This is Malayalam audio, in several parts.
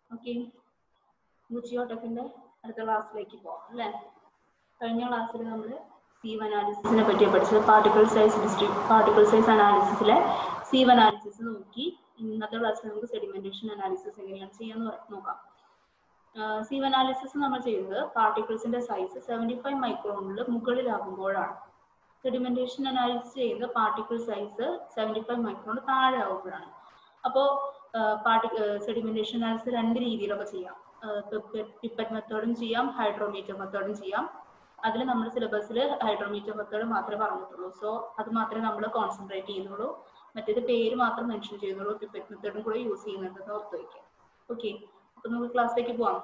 ഓക്കെ ജിയോടെക്കിന്റെ അടുത്ത ക്ലാസ്സിലേക്ക് പോവാം അല്ലേ കഴിഞ്ഞ ക്ലാസ്സിൽ നമ്മൾ സീവ് അനാലിസിസിനെ പറ്റി പഠിച്ചത് പാർട്ടിക്കിൾ സൈസ് ഡിസ്ട്രി പാർട്ടിക്കിൾ സൈസ് അനാലിസിസിലെ സീവ് അനാലിസിസ് നോക്കി ഇന്നത്തെ ക്ലാസ്സിൽ നമുക്ക് സെഡിമെന്റേഷൻ അനാലിസിസ് എങ്ങനെയാണ് ചെയ്യാന്ന് പറ- നോക്കാം സീവ് അനാലിസിസ് നമ്മൾ ചെയ്യുന്നത് പാർട്ടിക്കിൾസിന്റെ സൈസ് സെവൻറ്റി ഫൈവ് മൈക്രോണിൽ മുകളിലാകുമ്പോഴാണ് സെഡിമെന്റേഷൻ അനാലിസിസ് ചെയ്യുന്നത് particle size seventy five micron താഴെ ആകുമ്പോഴാണ് അപ്പോൾ പാർട്ടി സെഡിമെന്റേഷൻ അനാലിസിസ് രണ്ട് രീതിയിലൊക്കെ ചെയ്യാം പിപ്പറ്റ് മെത്തേഡും ചെയ്യാം ഹൈഡ്രോമീറ്റർ മെത്തേഡും ചെയ്യാം അതിൽ നമ്മുടെ സിലബസിൽ ഹൈഡ്രോമീറ്റർ മെത്തേഡ് മാത്രമേ പറഞ്ഞിട്ടുള്ളൂ സോ അത് മാത്രമേ നമ്മൾ കോൺസെൻട്രേറ്റ് ചെയ്യുന്നുള്ളൂ മറ്റേത് പേര് മാത്രം മെൻഷൻ ചെയ്യുന്നുള്ളൂ പിപ്പറ്റ് മെത്തേഡും കൂടെ യൂസ് ചെയ്യുന്നുണ്ടെന്ന് ഓർത്ത് വയ്ക്കാം ഓക്കെ അപ്പൊ നമുക്ക് ക്ലാസ്സിലേക്ക് പോവാം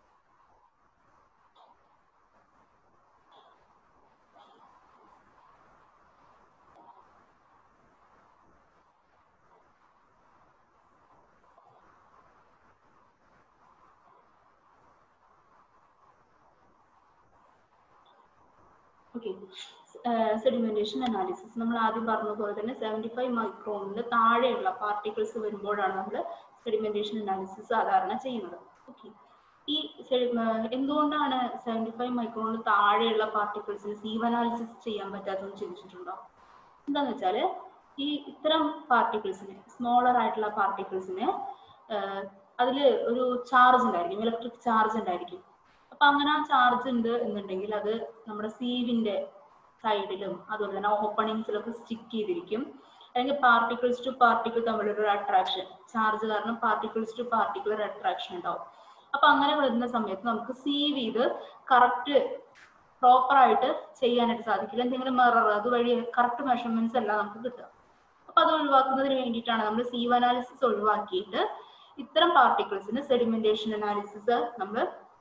ഓക്കെ സെഡിമെന്റേഷൻ അനാലിസിസ് നമ്മൾ ആദ്യം പറഞ്ഞതുപോലെ തന്നെ സെവൻറ്റി ഫൈവ് മൈക്രോണിൽ താഴെയുള്ള പാർട്ടിക്കിൾസ് വരുമ്പോഴാണ് നമ്മൾ സെഡിമെന്റേഷൻ അനാലിസിസ് സാധാരണ ചെയ്യുന്നത് ഓക്കെ ഈ sedi- ഏർ എന്തുകൊണ്ടാണ് സെവൻറ്റി ഫൈവ് മൈക്രോണിൽ താഴെയുള്ള പാർട്ടിക്കിൾസിന് സീവ് അനാലിസിസ് ചെയ്യാൻ പറ്റാത്തതെന്ന് ചിന്തിച്ചിട്ടുണ്ടോ എന്താന്ന് വെച്ചാൽ ഈ ഇത്തരം പാർട്ടിക്കിൾസിന് സ്മോളർ ആയിട്ടുള്ള പാർട്ടിക്കിൾസിന് അതിൽ ഒരു ചാർജ് ഉണ്ടായിരിക്കും ഇലക്ട്രിക് ചാർജ് ഉണ്ടായിരിക്കും അപ്പൊ അങ്ങനെ ആ ചാർജ് ഉണ്ട് എന്നുണ്ടെങ്കിൽ അത് നമ്മുടെ സീവിന്റെ സൈഡിലും അതുപോലെ തന്നെ ഓപ്പണിങ്സിലൊക്കെ സ്റ്റിക്ക് ചെയ്തിരിക്കും അല്ലെങ്കിൽ പാർട്ടിക്കിൾസ് ടു പാർട്ടിക്കിൾ തമ്മിലൊരു അട്രാക്ഷൻ ചാർജ് കാരണം പാർട്ടിക്കിൾസ് ടു പാർട്ടിക്കിൾ ഒരു അട്രാക്ഷൻ ഉണ്ടാവും അപ്പൊ അങ്ങനെ വരുന്ന സമയത്ത് നമുക്ക് സീവ് ചെയ്ത് കറക്റ്റ് പ്രോപ്പർ ആയിട്ട് ചെയ്യാനായിട്ട് സാധിക്കില്ല എന്തെങ്കിലും മിറർ അതുവഴി കറക്റ്റ് മെഷർമെന്റ്സ് എല്ലാം നമുക്ക് കിട്ടുക അപ്പൊ അത് ഒഴിവാക്കുന്നതിന് വേണ്ടിയിട്ടാണ് നമ്മൾ സീവ് അനാലിസിസ് ഒഴിവാക്കിയിട്ട് ഇത്തരം പാർട്ടിക്കിൾസിന് സെഡിമെന്റേഷൻ അനാലിസിസ് നമ്മൾ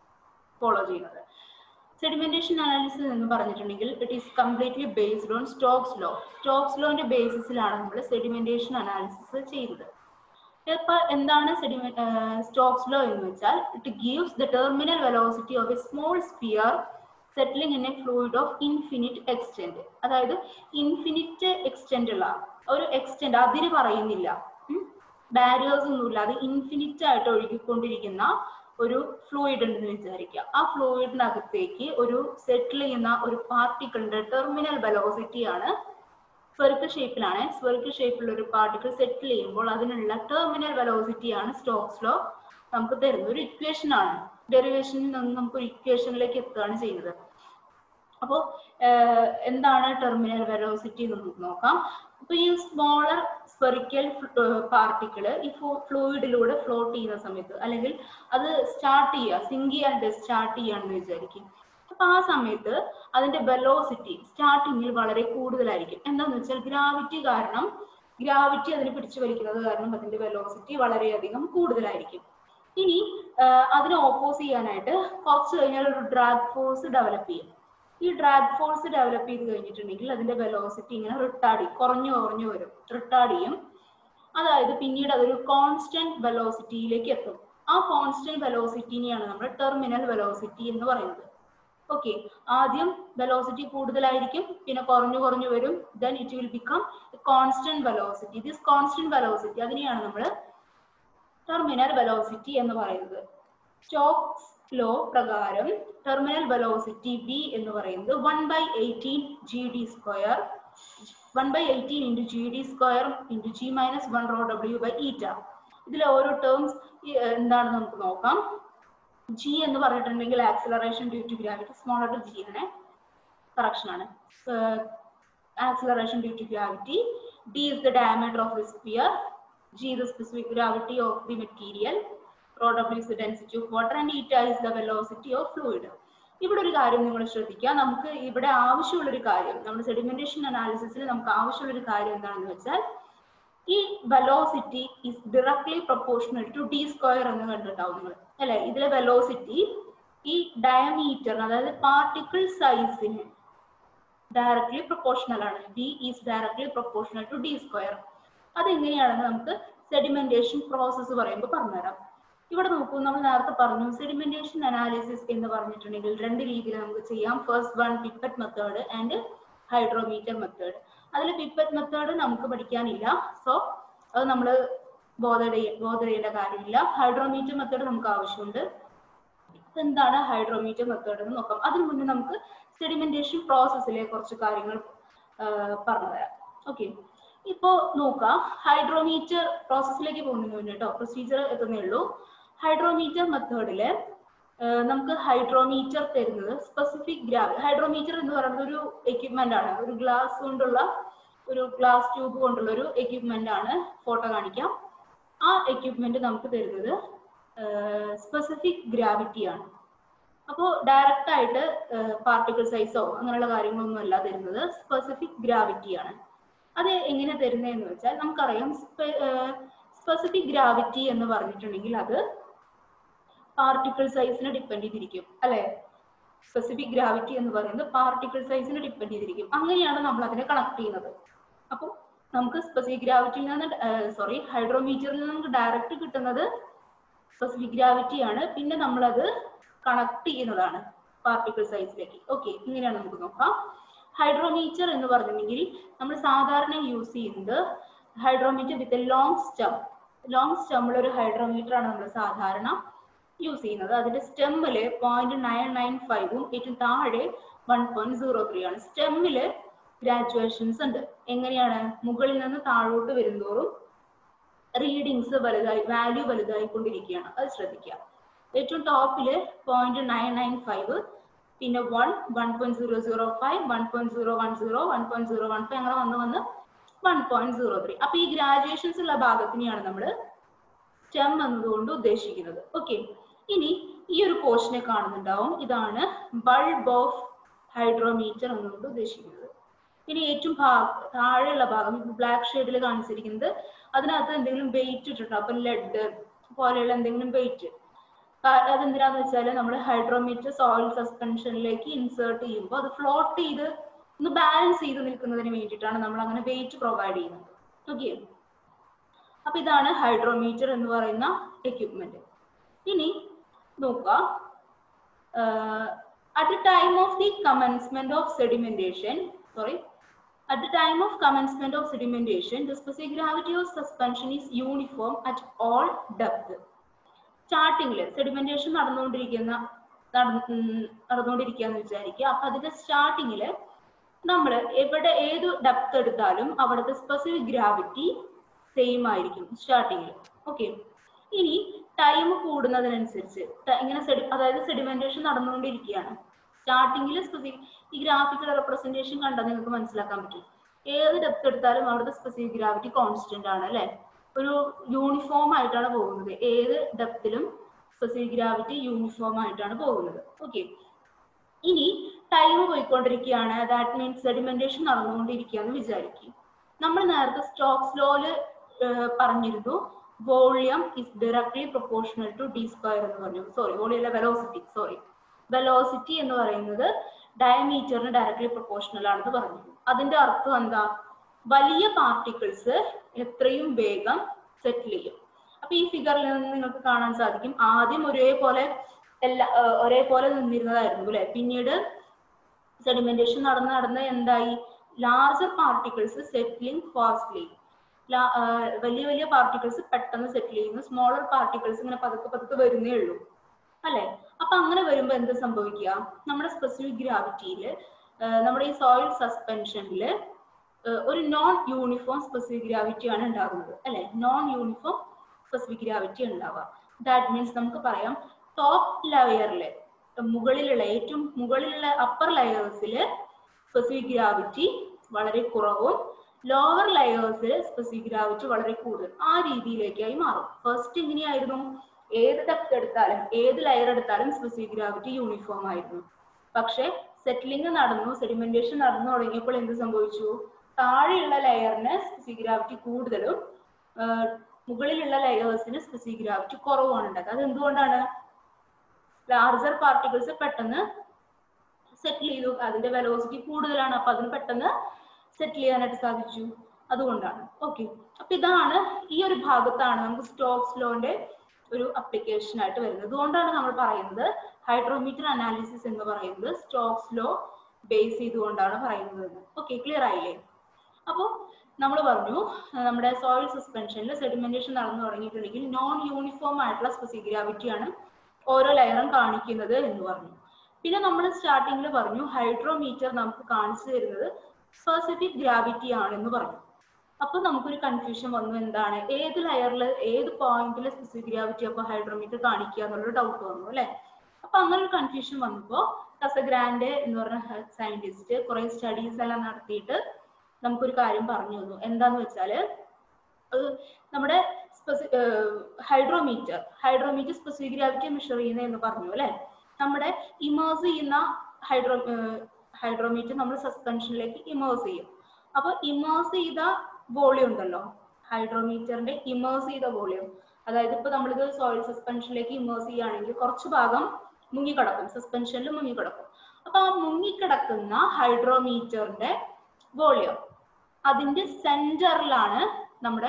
ഫോളോ ചെയ്യുന്നത് സെഡിമെന്റേഷൻ അനാലിസിസ് എന്ന് പറഞ്ഞിട്ടുണ്ടെങ്കിൽ it is completely based on Stokes law Stokes ലോന്റെ ബേസിസിലാണ് നമ്മൾ സെഡിമെന്റേഷൻ അനാലിസിസ് ചെയ്യുന്നത് ഇപ്പൊ എന്താണ് സ്റ്റോക്സ് ലോ എന്ന് വെച്ചാൽ it gives the terminal velocity of a small sphere settling in a fluid of infinite extent അതായത് ഇൻഫിനിറ്റ് എക്സ്റ്റെൻഡ് ഉള്ള ഒരു എക്സ്റ്റെൻഡ് അതിന് പറയുന്നില്ല ബാരിയേഴ്സ് ഒന്നുമില്ല അത് ഇൻഫിനിറ്റ് ആയിട്ട് ഒഴുകിക്കൊണ്ടിരിക്കുന്ന ഒരു ഫ്ലൂയിഡ് ഉണ്ടെന്ന് വിചാരിക്കുക ആ ഫ്ലൂയിഡിനകത്തേക്ക് ഒരു സെറ്റിൽ ചെയ്യുന്ന ഒരു പാർട്ടിക്കിളിന്റെ ടെർമിനൽ വെലോസിറ്റി ആണ് സ്വർഗ ഷേപ്പിലാണ് സ്വർഗ ഷേപ്പിലുള്ള ഒരു പാർട്ടിക്കിൾ സെറ്റിൽ ചെയ്യുമ്പോൾ അതിനുള്ള ടെർമിനൽ വെലോസിറ്റി ആണ് സ്റ്റോക്സ് ലോ നമുക്ക് തരുന്ന ഒരു ഇക്വേഷൻ ആണ് ഡെറിവേഷനിൽ നിന്ന് നമുക്ക് ഒരു ഇക്വേഷനിലേക്ക് എത്തുകയാണ് ചെയ്യുന്നത് അപ്പോൾ എന്താണ് ടെർമിനൽ വെലോസിറ്റി എന്ന് നമുക്ക് നോക്കാം അപ്പൊ ഈ സ്മോളർ സ്പെറിക്കൽ പാർട്ടിക്കിള് ഈ ഫ്ലൂയിഡിലൂടെ ഫ്ലോട്ട് ചെയ്യുന്ന സമയത്ത് അല്ലെങ്കിൽ അത് സ്റ്റാർട്ട് ചെയ്യുക സിങ്ക് ചെയ്യാൻ സ്റ്റാർട്ട് ചെയ്യാണെന്ന് വിചാരിക്കും അപ്പൊ ആ സമയത്ത് അതിന്റെ വെലോസിറ്റി സ്റ്റാർട്ടിങ്ങിൽ വളരെ കൂടുതലായിരിക്കും എന്താന്ന് വെച്ചാൽ ഗ്രാവിറ്റി കാരണം ഗ്രാവിറ്റി അതിനെ പിടിച്ചു വലിക്കുന്നത് കാരണം അതിന്റെ വെലോസിറ്റി വളരെയധികം കൂടുതലായിരിക്കും ഇനി അതിനെ ഓപ്പോസ് ചെയ്യാനായിട്ട് കുറച്ച് കഴിഞ്ഞാൽ ഒരു ഡ്രാഗ് ഫോഴ്സ് ഡെവലപ്പ് ചെയ്യും ഈ ഡ്രാഗ് ഫോഴ്സ് ഡെവലപ്പ് ചെയ്ത് കഴിഞ്ഞിട്ടുണ്ടെങ്കിൽ അതിന്റെ വെലോസിറ്റി ഇങ്ങനെ റിട്ടാർഡ് കുറഞ്ഞു കുറഞ്ഞു വരും റിട്ടാർഡ് ചെയ്യും അതായത് പിന്നീട് അതൊരു കോൺസ്റ്റന്റ് വെലോസിറ്റിയിലേക്ക് എത്തും ആ കോൺസ്റ്റന്റ് വെലോസിറ്റിനെയാണ് നമ്മൾ ടെർമിനൽ വെലോസിറ്റി എന്ന് പറയുന്നത് ഓക്കെ ആദ്യം വെലോസിറ്റി കൂടുതലായിരിക്കും പിന്നെ കുറഞ്ഞു കുറഞ്ഞു വരും then it will become constant velocity this constant velocity അതിനെയാണ് നമ്മൾ ടെർമിനൽ വെലോസിറ്റി എന്ന് പറയുന്നത് സ്റ്റോക്സ് ലോ പ്രകാരം ടെർമിനൽ വെലോസിറ്റി വി എന്ന് പറയുന്നത് one by eighteen G D square one by eighteen into G D square into G minus one rho W by eta ഇതിലെ ഓരോ ടേംസ് എന്താണെന്ന് നമുക്ക് നോക്കാം ജി എന്ന് പറഞ്ഞിട്ടുണ്ടെങ്കിൽ acceleration due to gravity small ആയിട്ട് ജി ആണ് കറക്ഷൻ ആണ് acceleration due to gravity D is the diameter of the sphere G the specific gravity of the material rho W is the density of water and eta is the velocity of fluid ഇവിടെ ഒരു കാര്യം നിങ്ങൾ ശ്രദ്ധിക്കുക നമുക്ക് ഇവിടെ ആവശ്യമുള്ള ഒരു കാര്യം നമ്മുടെ സെഡിമെന്റേഷൻ അനാലിസിസിൽ നമുക്ക് ആവശ്യമുള്ള ഒരു കാര്യം എന്താണെന്ന് വെച്ചാൽ ഈ velocity is directly proportional to D square എന്ന് കണ്ടിട്ടുണ്ടാവും നിങ്ങൾ അല്ലെ ഇതിലെ വെലോസിറ്റി ഈ ഡയമീറ്ററിന് അതായത് പാർട്ടിക്കിൾ സൈസിന് ഡയറക്ട്ലി പ്രൊപ്പോർഷണൽ ആണ് D is directly proportional to D square അതെങ്ങനെയാണെന്ന് നമുക്ക് സെഡിമെന്റേഷൻ പ്രോസസ്സ് പറയുമ്പോൾ പറഞ്ഞുതരാം ഇവിടെ നോക്കൂ നമ്മൾ നേരത്തെ പറഞ്ഞു സെഡിമെന്റേഷൻ അനാലിസിസ് എന്ന് പറഞ്ഞിട്ടുണ്ടെങ്കിൽ രണ്ട് രീതിയിൽ നമുക്ക് ചെയ്യാം first one pipette method and hydrometer method അതിൽ പിപ്പറ്റ് മെത്തേഡ് നമുക്ക് പഠിക്കാനില്ല സോ അത് നമ്മൾ ബോധർ ബോധർ ചെയ്യേണ്ട കാര്യമില്ല ഹൈഡ്രോമീറ്റർ മെത്തേഡ് നമുക്ക് ആവശ്യമുണ്ട് എന്താണ് ഹൈഡ്രോമീറ്റർ മെത്തേഡ് എന്ന് നോക്കാം അതിനു മുന്നേ നമുക്ക് സെഡിമെന്റേഷൻ പ്രോസസ്സിലെ കുറച്ച് കാര്യങ്ങൾ പറഞ്ഞുതരാം ഓക്കെ ഇപ്പോ നോക്കാം ഹൈഡ്രോമീറ്റർ പ്രോസസ്സിലേക്ക് പോകുന്നതിന് മുന്നേ കേട്ടോ പ്രൊസീജിയർ എത്തുന്നേ ഉള്ളൂ ഹൈഡ്രോമീറ്റർ മെത്തേഡില് നമുക്ക് ഹൈഡ്രോമീറ്റർ തരുന്നത് സ്പെസിഫിക് ഗ്രാവി ഹൈഡ്രോമീറ്റർ എന്ന് പറയുന്നത് ഒരു എക്യുപ്മെന്റ് ആണ് ഒരു ഗ്ലാസ് കൊണ്ടുള്ള ഒരു ഗ്ലാസ് ട്യൂബ് കൊണ്ടുള്ള ഒരു എക്യുപ്മെന്റ് ആണ് ഫോട്ടോ കാണിക്കാം ആ എക്യുപ്മെന്റ് നമുക്ക് തരുന്നത് സ്പെസിഫിക് ഗ്രാവിറ്റി ആണ് അപ്പോൾ ഡയറക്റ്റ് ആയിട്ട് പാർട്ടിക്കിൾ സൈസോ അങ്ങനെയുള്ള കാര്യങ്ങളൊന്നും അല്ല തരുന്നത് സ്പെസിഫിക് ഗ്രാവിറ്റി ആണ് അത് എങ്ങനെ തരുന്നതെന്ന് വെച്ചാൽ നമുക്കറിയാം സ്പെസിഫിക് ഗ്രാവിറ്റി എന്ന് പറഞ്ഞിട്ടുണ്ടെങ്കിൽ അത് പാർട്ടിക്കിൾ സൈസിനെ ഡിപ്പെൻഡ് ചെയ്തിരിക്കും അല്ലെ സ്പെസിഫിക് ഗ്രാവിറ്റി എന്ന് പറയുന്നത് പാർട്ടിക്കിൾ സൈസിനെ ഡിപ്പെൻഡ് ചെയ്തിരിക്കും അങ്ങനെയാണ് നമ്മൾ അതിനെ കണക്ട് ചെയ്യുന്നത് അപ്പോൾ നമുക്ക് സ്പെസിഫിക് ഗ്രാവിറ്റിയിൽ നിന്ന് സോറി ഹൈഡ്രോമീറ്ററിൽ നിന്ന് നമുക്ക് ഡയറക്റ്റ് കിട്ടുന്നത് സ്പെസിഫിക് ഗ്രാവിറ്റി ആണ് പിന്നെ നമ്മളത് കണക്ട് ചെയ്യുന്നതാണ് പാർട്ടിക്കിൾ സൈസിലേക്ക് ഓക്കെ ഇങ്ങനെയാണ് നമുക്ക് നോക്കാം ഹൈഡ്രോമീറ്റർ എന്ന് പറഞ്ഞിട്ടുണ്ടെങ്കിൽ നമ്മൾ സാധാരണ യൂസ് ചെയ്യുന്നത് hydrometer with a long stem long സ്റ്റമ്മുള്ള ഒരു ഹൈഡ്രോമീറ്റർ ആണ് നമ്മൾ സാധാരണ യൂസ് ചെയ്യുന്നത് അതിന്റെ സ്റ്റെമ്മില് പോയിന്റ് നയൻ നയൻ ഫൈവും ഏറ്റവും താഴെ വൺ പോയിന്റ് സീറോ ത്രീ ആണ് സ്റ്റെമ്മില് ഗ്രാജുവേഷൻസ് ഉണ്ട് എങ്ങനെയാണ് മുകളിൽ നിന്ന് താഴോട്ട് വരുന്തോറും റീഡിങ്സ് വലുതായി വാല്യൂ വലുതായി കൊണ്ടിരിക്കുകയാണ് അത് ശ്രദ്ധിക്കുക ഏറ്റവും ടോപ്പില് പോയിന്റ് നയൻ നയൻ ഫൈവ് പിന്നെ one one point zero zero five one point zero one zero one point zero one five അങ്ങനെ വന്ന് വന്ന് വൺ പോയിന്റ് സീറോ ത്രീ അപ്പൊ ഈ ഗ്രാജുവേഷൻസ് ഉള്ള ഭാഗത്തിനെയാണ് നമ്മൾ സ്റ്റെം എന്നതുകൊണ്ട് ഉദ്ദേശിക്കുന്നത് ഓക്കെ ഇനി ഈ ഒരു പോർഷനെ കാണുന്നുണ്ടാവും ഇതാണ് ബൾബ് ഓഫ് ഹൈഡ്രോമീറ്റർ എന്നുകൊണ്ട് ഉദ്ദേശിക്കുന്നത് ഇനി ഏറ്റവും ഭാഗ താഴെയുള്ള ഭാഗം ബ്ലാക്ക് ഷെയ്ഡിൽ കാണിച്ചിരിക്കുന്നത് അതിനകത്ത് എന്തെങ്കിലും വെയിറ്റ് ഇട്ടിട്ടുണ്ട് അപ്പൊ ലെഡ് പോലെയുള്ള എന്തെങ്കിലും വെയിറ്റ് അതെന്തിനാന്ന് വെച്ചാൽ നമ്മൾ ഹൈഡ്രോമീറ്റർ സോയിൽ സസ്പെൻഷനിലേക്ക് ഇൻസേർട്ട് ചെയ്യുമ്പോൾ അത് ഫ്ലോട്ട് ചെയ്ത് ഒന്ന് ബാലൻസ് ചെയ്ത് നിൽക്കുന്നതിന് വേണ്ടിയിട്ടാണ് നമ്മൾ അങ്ങനെ വെയിറ്റ് പ്രൊവൈഡ് ചെയ്യുന്നത് ഓക്കെ അപ്പൊ ഇതാണ് ഹൈഡ്രോമീറ്റർ എന്ന് പറയുന്ന എക്യുപ്മെന്റ് ഇനി നോക്കുക at the time of the commencement of sedimentation sorry At the time of commencement of sedimentation, the specific gravity of suspension is uniform at all depth. സ്റ്റാർട്ടിങ്ങിൽ സെഡിമെന്റേഷൻ നടന്നുകൊണ്ടിരിക്കുന്ന നടന്നുകൊണ്ടിരിക്കുക എന്ന് വിചാരിക്കുക അപ്പൊ അതിന്റെ സ്റ്റാർട്ടിങ്ങിൽ നമ്മൾ എവിടെ ഏത് ഡെപ്ത് എടുത്താലും അവിടുത്തെ സ്പെസിഫിക് ഗ്രാവിറ്റി സെയിം ആയിരിക്കും സ്റ്റാർട്ടിങ്ങിൽ ഓക്കെ ഇനി ടൈം കൂടുന്നതിനനുസരിച്ച് ഇങ്ങനെ അതായത് സെഡിമെന്റേഷൻ നടന്നുകൊണ്ടിരിക്കുകയാണ് സ്റ്റാർട്ടിങ്ങിൽ സ്പെസിഫിക് ഈ ഗ്രാഫിക്കൽ റെപ്രസെന്റേഷൻ കണ്ടാൽ നിങ്ങൾക്ക് മനസ്സിലാക്കാൻ പറ്റും ഏത് ഡെപ്ത് എടുത്താലും അവിടുത്തെ സ്പെസിഫിക് ഗ്രാവിറ്റി കോൺസ്റ്റന്റ് ആണ് അല്ലെ ഒരു യൂണിഫോം ആയിട്ടാണ് പോകുന്നത് ഏത് ഡെപ്തിലും സ്പെസിഫിക് ഗ്രാവിറ്റി യൂണിഫോം ആയിട്ടാണ് പോകുന്നത് ഓക്കെ ഇനി ടൈം പോയിക്കൊണ്ടിരിക്കുകയാണ് ദാറ്റ് മീൻസ് സെഡിമെന്റേഷൻ നടന്നുകൊണ്ടിരിക്കുകയെന്ന് വിചാരിക്കും നമ്മൾ നേരത്തെ സ്റ്റോക്സ് ലോയില് പറഞ്ഞിരുന്നു volume is directly proportional to D square എന്ന് പറഞ്ഞു sorry volume velocity sorry velocity എന്ന് പറയുന്നത് ഡയമീറ്ററിന് ഡയറക്ട്ലി പ്രൊപ്പോർഷണൽ ആണെന്ന് പറഞ്ഞു അതിന്റെ അർത്ഥം എന്താ വലിയ പാർട്ടിക്കിൾസ് എത്രയും വേഗം സെറ്റിൽ ചെയ്യും അപ്പൊ ഈ ഫിഗറിൽ നിന്ന് നിങ്ങൾക്ക് കാണാൻ സാധിക്കും ആദ്യം ഒരേപോലെ എല്ലാ ഒരേപോലെ നിന്നിരുന്നതായിരുന്നു അല്ലെ പിന്നീട് സെഡിമെന്റേഷൻ നടന്ന് നടന്ന് എന്തായി ലാർജർ പാർട്ടിക്കിൾസ് സെറ്റിലിംഗ് ഫാസ്റ്റ്ലി വലിയ വലിയ പാർട്ടിക്കിൾസ് പെട്ടെന്ന് സെറ്റിൽ ചെയ്യുന്നു സ്മോളർ പാർട്ടിക്കിൾസ് ഇങ്ങനെ പതുക്കെ പതുക്കെ വരുന്നേ ഉള്ളൂ അല്ലെ അപ്പൊ അങ്ങനെ വരുമ്പോ എന്ത് സംഭവിക്കുക നമ്മുടെ സ്പെസിഫിക് ഗ്രാവിറ്റിയിൽ നമ്മുടെ ഈ സോയിൽ സസ്പെൻഷനിൽ ഒരു നോൺ യൂണിഫോം സ്പെസിഫിക് ഗ്രാവിറ്റി ആണ് ഉണ്ടാകുന്നത് അല്ലെ നോൺ യൂണിഫോം സ്പെസിഫിക് ഗ്രാവിറ്റി ഉണ്ടാവുക ദാറ്റ് മീൻസ് നമുക്ക് പറയാം ടോപ്പ് ലെയറിൽ മുകളിലുള്ള ഏറ്റവും മുകളിലുള്ള അപ്പർ ലെയേഴ്സിൽ സ്പെസിഫിക് ഗ്രാവിറ്റി വളരെ കുറവും ലോവർ ലെയേഴ്സിൽ സ്പെസിഫിക് ഗ്രാവിറ്റി വളരെ കൂടുതൽ ആ രീതിയിലേക്കായി മാറും ഫസ്റ്റ് എങ്ങനെയായിരുന്നു ഏത് ഡെപ്ത് എടുത്താലും ഏത് ലെയർ എടുത്താലും സ്പെസിഫിക് ഗ്രാവിറ്റി യൂണിഫോം ആയിരുന്നു പക്ഷെ സെറ്റിലിംഗ് നടന്നു സെഡിമെന്റേഷൻ നടന്നു തുടങ്ങിയപ്പോൾ എന്ത് സംഭവിച്ചു താഴെയുള്ള ലെയറിന് സ്പെസിഫിക് ഗ്രാവിറ്റി കൂടുതലും മുകളിലുള്ള ലെയേഴ്സിന് സ്പെസിഫിക് ഗ്രാവിറ്റി കുറവാണ് ഉണ്ടാക്കുക അത് എന്തുകൊണ്ടാണ് ലാർജർ പാർട്ടിക്കിൾസ് പെട്ടെന്ന് സെറ്റിൽ ചെയ്തു അതിന്റെ വെലോസിറ്റി കൂടുതലാണ് അപ്പൊ അതിന് പെട്ടെന്ന് സെറ്റിൽ ചെയ്യാനായിട്ട് സാധിച്ചു അതുകൊണ്ടാണ് ഓക്കെ അപ്പൊ ഇതാണ് ഈ ഒരു ഭാഗത്താണ് നമുക്ക് സ്റ്റോക്സ് ലോന്റെ ഒരു അപ്ലിക്കേഷൻ ആയിട്ട് വരുന്നത് അതുകൊണ്ടാണ് നമ്മൾ പറയുന്നത് ഹൈഡ്രോമീറ്റർ അനാലിസിസ് എന്ന് പറയുന്നത് സ്റ്റോക്സ് ലോ ബേസ് ചെയ്തുകൊണ്ടാണ് പറയുന്നത് ഓക്കെ ക്ലിയർ ആയില്ലേ അപ്പോൾ നമ്മൾ പറഞ്ഞു ആ, നമ്മുടെ സോയിൽ സസ്പെൻഷനിൽ സെഡിമെന്റേഷൻ നടന്നു തുടങ്ങിയിട്ടുണ്ടെങ്കിൽ നോൺ യൂണിഫോം ആയിട്ടുള്ള സ്പെസിഫിക് ഗ്രാവിറ്റിയാണ് ഓരോ ലെയറും കാണിക്കുന്നത് എന്ന് പറഞ്ഞു പിന്നെ നമ്മൾ സ്റ്റാർട്ടിങ്ങിൽ പറഞ്ഞു ഹൈഡ്രോമീറ്റർ നമുക്ക് കാണിച്ചു തരുന്നത് സ്പെസിഫിക് ഗ്രാവിറ്റി ആണെന്ന് പറഞ്ഞു അപ്പൊ നമുക്കൊരു കൺഫ്യൂഷൻ വന്നു എന്താണ് ഏത് ലെയറിൽ ഏത് പോയിന്റിൽ സ്പെസിഫിക് ഗ്രാവിറ്റി അപ്പൊ ഹൈഡ്രോമീറ്റർ കാണിക്കുക എന്നുള്ളൊരു ഡൗട്ട് വന്നു അല്ലെ അപ്പൊ അങ്ങനെ ഒരു കൺഫ്യൂഷൻ വന്നപ്പോ കസഗ്രാൻഡ് എന്ന് പറഞ്ഞ സയന്റിസ്റ്റ് കുറെ സ്റ്റഡീസ് എല്ലാം നടത്തിയിട്ട് നമുക്കൊരു കാര്യം പറഞ്ഞു തന്നു എന്താന്ന് വെച്ചാല് അത് നമ്മുടെ hydrometer hydrometer specific gravity measure ചെയ്യുന്നത് എന്ന് പറഞ്ഞു അല്ലെ നമ്മുടെ ഇമേഴ്സ് ചെയ്യുന്ന ഹൈഡ്രോ ഹൈഡ്രോമീറ്റർ നമ്മൾ സസ്പെൻഷനിലേക്ക് ഇമേഴ്സ് ചെയ്യും അപ്പൊ ഇമേഴ്സ് ചെയ്ത വോളിയം ഉണ്ടല്ലോ ഹൈഡ്രോമീറ്ററിന്റെ ഇമേഴ്സ് ചെയ്ത വോളിയം അതായത് ഇപ്പൊ നമ്മളിത് സോയിൽ സസ്പെൻഷനിലേക്ക് ഇമേഴ്സ് ചെയ്യുകയാണെങ്കിൽ കുറച്ച് ഭാഗം മുങ്ങിക്കിടക്കും സസ്പെൻഷനിൽ മുങ്ങിക്കിടക്കും അപ്പൊ ആ മുങ്ങിക്കിടക്കുന്ന ഹൈഡ്രോമീറ്ററിന്റെ വോളിയം അതിന്റെ സെന്ററിലാണ് നമ്മുടെ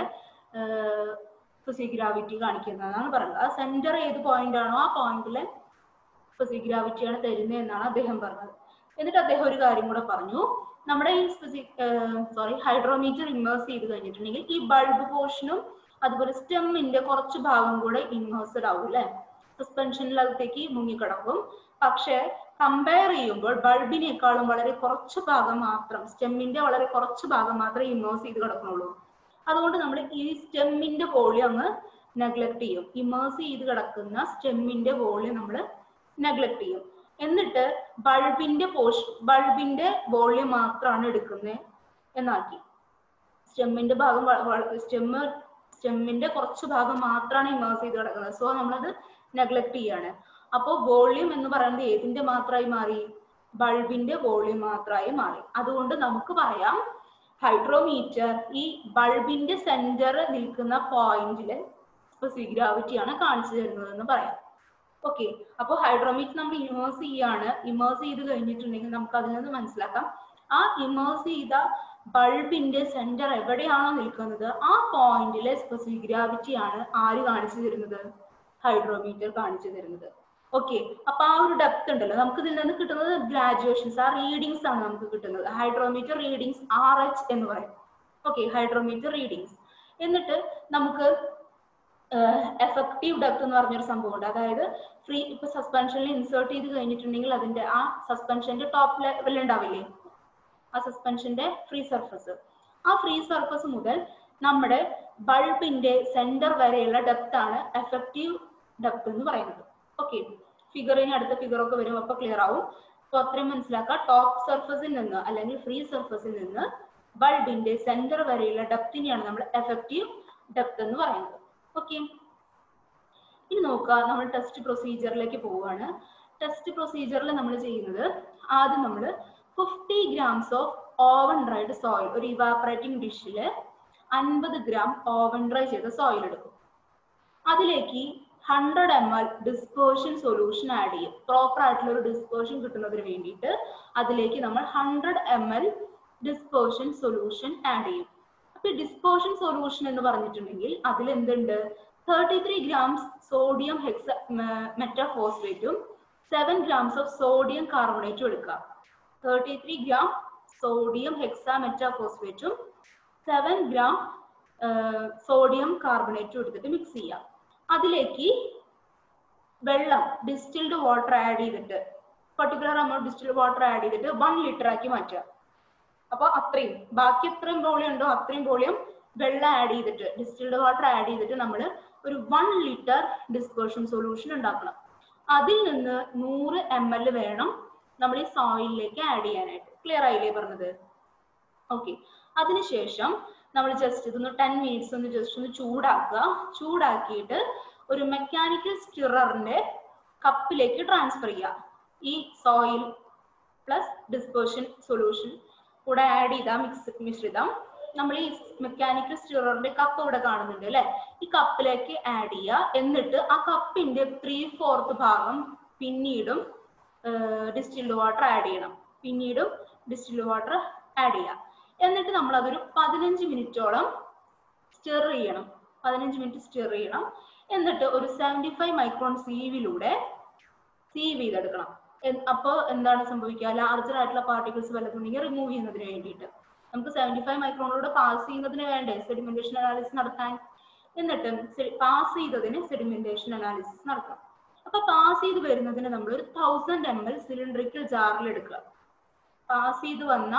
ഫിസിക് ഗ്രാവിറ്റി കാണിക്കുന്നതെന്നാണ് പറയുന്നത് ആ സെന്റർ ഏത് പോയിന്റ് ആണോ ആ പോയിന്റിലെ ഫിസിക് ഗ്രാവിറ്റിയാണ് തരുന്നത് എന്നാണ് അദ്ദേഹം പറഞ്ഞത് എന്നിട്ട് അദ്ദേഹം ഒരു കാര്യം കൂടെ പറഞ്ഞു നമ്മുടെ ഈ സ്പെസിഫിക് സോറി ഹൈഡ്രോമീറ്റർ ഇമേഴ്സ് ചെയ്ത് കഴിഞ്ഞിട്ടുണ്ടെങ്കിൽ ഈ ബൾബ് പോർഷനും അതുപോലെ സ്റ്റെമ്മിന്റെ കുറച്ച് ഭാഗം കൂടെ ഇമേഴ്സ്ഡ് ആവും അല്ലെ സസ്പെൻഷനിലകത്തേക്ക് മുങ്ങിക്കിടക്കും പക്ഷെ കമ്പയർ ചെയ്യുമ്പോൾ ബൾബിനേക്കാളും വളരെ കുറച്ച് ഭാഗം മാത്രം സ്റ്റെമ്മിന്റെ വളരെ കുറച്ച് ഭാഗം മാത്രമേ ഇമേഴ്സ് ചെയ്ത് കിടക്കുന്നുള്ളൂ അതുകൊണ്ട് നമ്മൾ ഈ സ്റ്റെമ്മിന്റെ വോളിയം അങ്ങ് നെഗ്ലക്ട് ചെയ്യും ഇമേഴ്സ് ചെയ്ത് കിടക്കുന്ന സ്റ്റെമ്മിന്റെ വോളിയം നമ്മൾ നെഗ്ലക്ട് ചെയ്യും എന്നിട്ട് ബൾബിന്റെ പോർഷൻ ബൾബിന്റെ വോളിയം മാത്രമാണ് എടുക്കുന്നത് എന്നാക്കി സ്റ്റെമ്മിന്റെ ഭാഗം സ്റ്റെമ്മ് സ്റ്റെമ്മിന്റെ കുറച്ച് ഭാഗം മാത്രമാണ് ഇമേഴ്സ് ചെയ്ത് കിടക്കുന്നത് സോ നമ്മളത് നെഗ്ലക്ട് ചെയ്യാണ് അപ്പോൾ വോളിയം എന്ന് പറയുന്നത് ഏതിന്റെ മാത്രമായി മാറി ബൾബിന്റെ വോളിയം മാത്രമായി മാറി അതുകൊണ്ട് നമുക്ക് പറയാം ഹൈഡ്രോമീറ്റർ ഈ ബൾബിന്റെ സെന്റർ നിൽക്കുന്ന പോയിന്റില് സ്പെസിഫിക് ഗ്രാവിറ്റിയാണ് കാണിച്ചു തരുന്നത് എന്ന് പറയാം ഓക്കെ അപ്പോൾ ഹൈഡ്രോമീറ്റർ നമ്മൾ ഇമേഴ്സ് ചെയ്യാണ് ഇമേഴ്സ് ചെയ്ത് കഴിഞ്ഞിട്ടുണ്ടെങ്കിൽ നമുക്ക് അതിൽ നിന്ന് മനസ്സിലാക്കാം ആ ഇമേഴ്സ് ചെയ്ത ബൾബിന്റെ സെന്റർ എവിടെയാണോ നിൽക്കുന്നത് ആ പോയിന്റിലെ സ്പെസിഫിക് ഗ്രാവിറ്റി ആണ് ആര് കാണിച്ചു തരുന്നത് ഹൈഡ്രോമീറ്റർ കാണിച്ചു തരുന്നത് ഓക്കെ അപ്പൊ ആ ഒരു ഡെപ്ത് ഉണ്ടല്ലോ നമുക്ക് ഇതിൽ നിന്ന് കിട്ടുന്നത് ഗ്രാജുവേഷൻസ് ആ റീഡിങ്സ് ആണ് നമുക്ക് കിട്ടുന്നത് ഹൈഡ്രോമീറ്റർ റീഡിങ്സ് ആർ എച്ച് എന്ന് പറയും ഓക്കെ ഹൈഡ്രോമീറ്റർ റീഡിങ്സ് എന്നിട്ട് നമുക്ക് എഫക്റ്റീവ് ഡെപ്ത് എന്ന് പറഞ്ഞൊരു സംഭവമുണ്ട് അതായത് ഫ്രീ ഇപ്പൊ സസ്പെൻഷനിൽ ഇൻസേർട്ട് ചെയ്ത് കഴിഞ്ഞിട്ടുണ്ടെങ്കിൽ അതിന്റെ ആ സസ്പെൻഷന്റെ ടോപ്പ് ലെവൽ ഉണ്ടാവില്ലേ ആ സസ്പെൻഷന്റെ ഫ്രീ സർഫസ് ആ ഫ്രീ സർഫസ് മുതൽ നമ്മുടെ ബൾബിന്റെ സെന്റർ വരെയുള്ള ഡെപ്ത് ആണ് എഫക്റ്റീവ് ഡെപ്ത് എന്ന് പറയുന്നത് ഓക്കെ ഫിഗറിന് അടുത്ത ഫിഗർ ഒക്കെ വരും അപ്പൊ ക്ലിയർ ആവും അപ്പൊ അത്രയും മനസ്സിലാക്കുക ടോപ്പ് സർഫസിൽ നിന്ന് അല്ലെങ്കിൽ ഫ്രീ സർഫസിൽ നിന്ന് ബൾബിന്റെ സെന്റർ വരെയുള്ള ഡെപ്തിനെയാണ് നമ്മൾ എഫക്റ്റീവ് ഡെപ്ത് എന്ന് പറയുന്നത് ഓക്കെ ഇനി നോക്കുക നമ്മൾ ടെസ്റ്റ് പ്രൊസീജിയറിലേക്ക് പോവുകയാണ് ടെസ്റ്റ് പ്രൊസീജിയറിൽ നമ്മൾ ചെയ്യുന്നത് ആദ്യം നമ്മൾ fifty grams of oven dried soil ഒരു ഇവാപ്പറേറ്റിംഗ് ഡിഷിൽ അൻപത് ഗ്രാം ഓവൻ ഡ്രൈ ചെയ്ത സോയിൽ എടുക്കും അതിലേക്ക് hundred M L dispersion solution add ചെയ്യും പ്രോപ്പർ ആയിട്ടുള്ള ഒരു ഡിസ്പേർഷൻ കിട്ടുന്നതിന് വേണ്ടിയിട്ട് അതിലേക്ക് നമ്മൾ hundred M L dispersion solution add ചെയ്യും അപ്പൊ ഡിസ്പേർഷൻ സൊല്യൂഷൻ എന്ന് പറഞ്ഞിട്ടുണ്ടെങ്കിൽ അതിൽ എന്തുണ്ട് തേർട്ടി ത്രീ ഗ്രാംസ് സോഡിയം ഹെക്സ മെറ്റാഫോസ്ഫേറ്റും സെവൻ ഗ്രാംസ് ഓഫ് സോഡിയം കാർബണേറ്റും എടുക്കുക തേർട്ടി ത്രീ ഗ്രാം സോഡിയം ഹെക്സ മെറ്റാഫോസ്ഫേറ്റും സെവൻ ഗ്രാം സോഡിയം കാർബണേറ്റും എടുത്തിട്ട് മിക്സ് ചെയ്യാം അതിലേക്ക് വെള്ളം ഡിസ്റ്റിൽഡ് വാട്ടർ ആഡ് ചെയ്തിട്ട് particular amount distilled water add ചെയ്തിട്ട് വൺ ലിറ്റർ ആക്കി മാറ്റുക അപ്പൊ അത്രയും ബാക്കി എത്രയും വോളിയം ഉണ്ടോ അത്രയും വോളിയം വെള്ളം ആഡ് ചെയ്തിട്ട് ഡിസ്റ്റിൽഡ് വാട്ടർ ആഡ് ചെയ്തിട്ട് നമ്മൾ ഒരു വൺ ലിറ്റർ ഡിസ്പേർഷൻ സൊല്യൂഷൻ ഉണ്ടാക്കണം അതിൽ നിന്ന് നൂറ് എം എൽ വേണം നമ്മൾ ഈ സോയിലിലേക്ക് ആഡ് ചെയ്യാനായിട്ട് ക്ലിയർ ആയില്ലേ പറഞ്ഞത് ഓക്കെ അതിനുശേഷം നമ്മൾ ജസ്റ്റ് ഇതൊന്ന് ടെൻ മിനിറ്റ്സ് ഒന്ന് ജസ്റ്റ് ഒന്ന് ചൂടാക്കുക ചൂടാക്കിയിട്ട് ഒരു മെക്കാനിക്കൽ സ്റ്റിററിന്റെ കപ്പിലേക്ക് ട്രാൻസ്ഫർ ചെയ്യുക ഈ സോയിൽ പ്ലസ് ഡിസ്പേർഷൻ സൊല്യൂഷൻ കൂടെ ആഡ് ചെയ്ത മിക്സ് മിശ്രിതം നമ്മൾ ഈ മെക്കാനിക്കൽ സ്റ്റിററിന്റെ കപ്പ് ഇവിടെ കാണുന്നുണ്ട് അല്ലെ ഈ കപ്പിലേക്ക് ആഡ് ചെയ്യുക എന്നിട്ട് ആ കപ്പിന്റെ ത്രീ ഫോർത്ത് ഭാഗം പിന്നീടും ഡിസ്റ്റിൽഡ് വാട്ടർ ആഡ് ചെയ്യണം പിന്നീടും ഡിസ്റ്റിൽഡ് വാട്ടർ ആഡ് ചെയ്യുക എന്നിട്ട് നമ്മൾ അതൊരു പതിനഞ്ച് മിനിറ്റോളം സ്റ്റിർ ചെയ്യണം പതിനഞ്ച് മിനിറ്റ് സ്റ്റിർ ചെയ്യണം എന്നിട്ട് ഒരു സെവൻറ്റി ഫൈവ് മൈക്രോൺ സീവിലൂടെ സീവ് ചെയ്തെടുക്കണം അപ്പോൾ എന്താണ് സംഭവിക്കുക ലാർജർ ആയിട്ടുള്ള പാർട്ടിക്കിൾസ് വല്ലതുണ്ടെങ്കിൽ റിമൂവ് ചെയ്യുന്നതിന് വേണ്ടിയിട്ട് നമുക്ക് സെവൻറ്റി ഫൈവ് മൈക്രോണിലൂടെ പാസ് ചെയ്യുന്നതിന് വേണ്ടേ സെഡിമെന്റേഷൻ അനാലിസിസ് നടത്താൻ എന്നിട്ട് പാസ് ചെയ്തതിന് സെഡിമെന്റേഷൻ അനാലിസിസ് നടത്താം അപ്പൊ പാസ് ചെയ്ത് വരുന്നതിന് നമ്മൾ ഒരു തൗസൻഡ് എം എൽ സിലിണ്ടറിക്കൽ ജാറിൽ എടുക്കുക പാസ് ചെയ്ത് വന്ന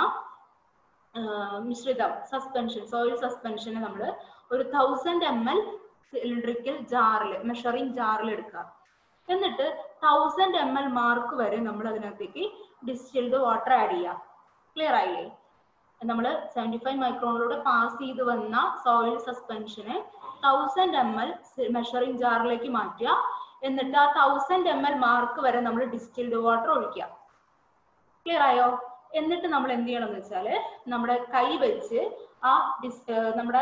മിശ്രിതം സസ്പെൻഷൻ സോയിൽ സസ്പെൻഷനെ നമ്മൾ ഒരു തൗസൻഡ് എം എൽ സിലിണ്ടറിക്കൽ ജാറിൽ മെഷറിംഗ് ജാറിൽ എടുക്കുക എന്നിട്ട് തൗസൻഡ് എം എൽ മാർക്ക് വരെ നമ്മൾ അതിനകത്തേക്ക് ഡിസ്റ്റിൽഡ് വാട്ടർ ആഡ് ചെയ്യാം ക്ലിയർ ആയില്ലേ നമ്മൾ സെവൻറ്റി ഫൈവ് മൈക്രോണിലൂടെ പാസ് ചെയ്ത് വന്ന സോയിൽ സസ്പെൻഷനെ തൗസൻഡ് എം എൽ മെഷറിംഗ് ജാറിലേക്ക് മാറ്റുക എന്നിട്ട് ആ തൗസൻഡ് എം എൽ മാർക്ക് വരെ നമ്മൾ ഡിസ്റ്റിൽഡ് വാട്ടർ ഒഴിക്കുക ക്ലിയർ ആയോ എന്നിട്ട് നമ്മൾ എന്ത് ചെയ്യണം എന്ന് വെച്ചാൽ നമ്മുടെ കൈ വെച്ച് ആ ഡിസ് നമ്മുടെ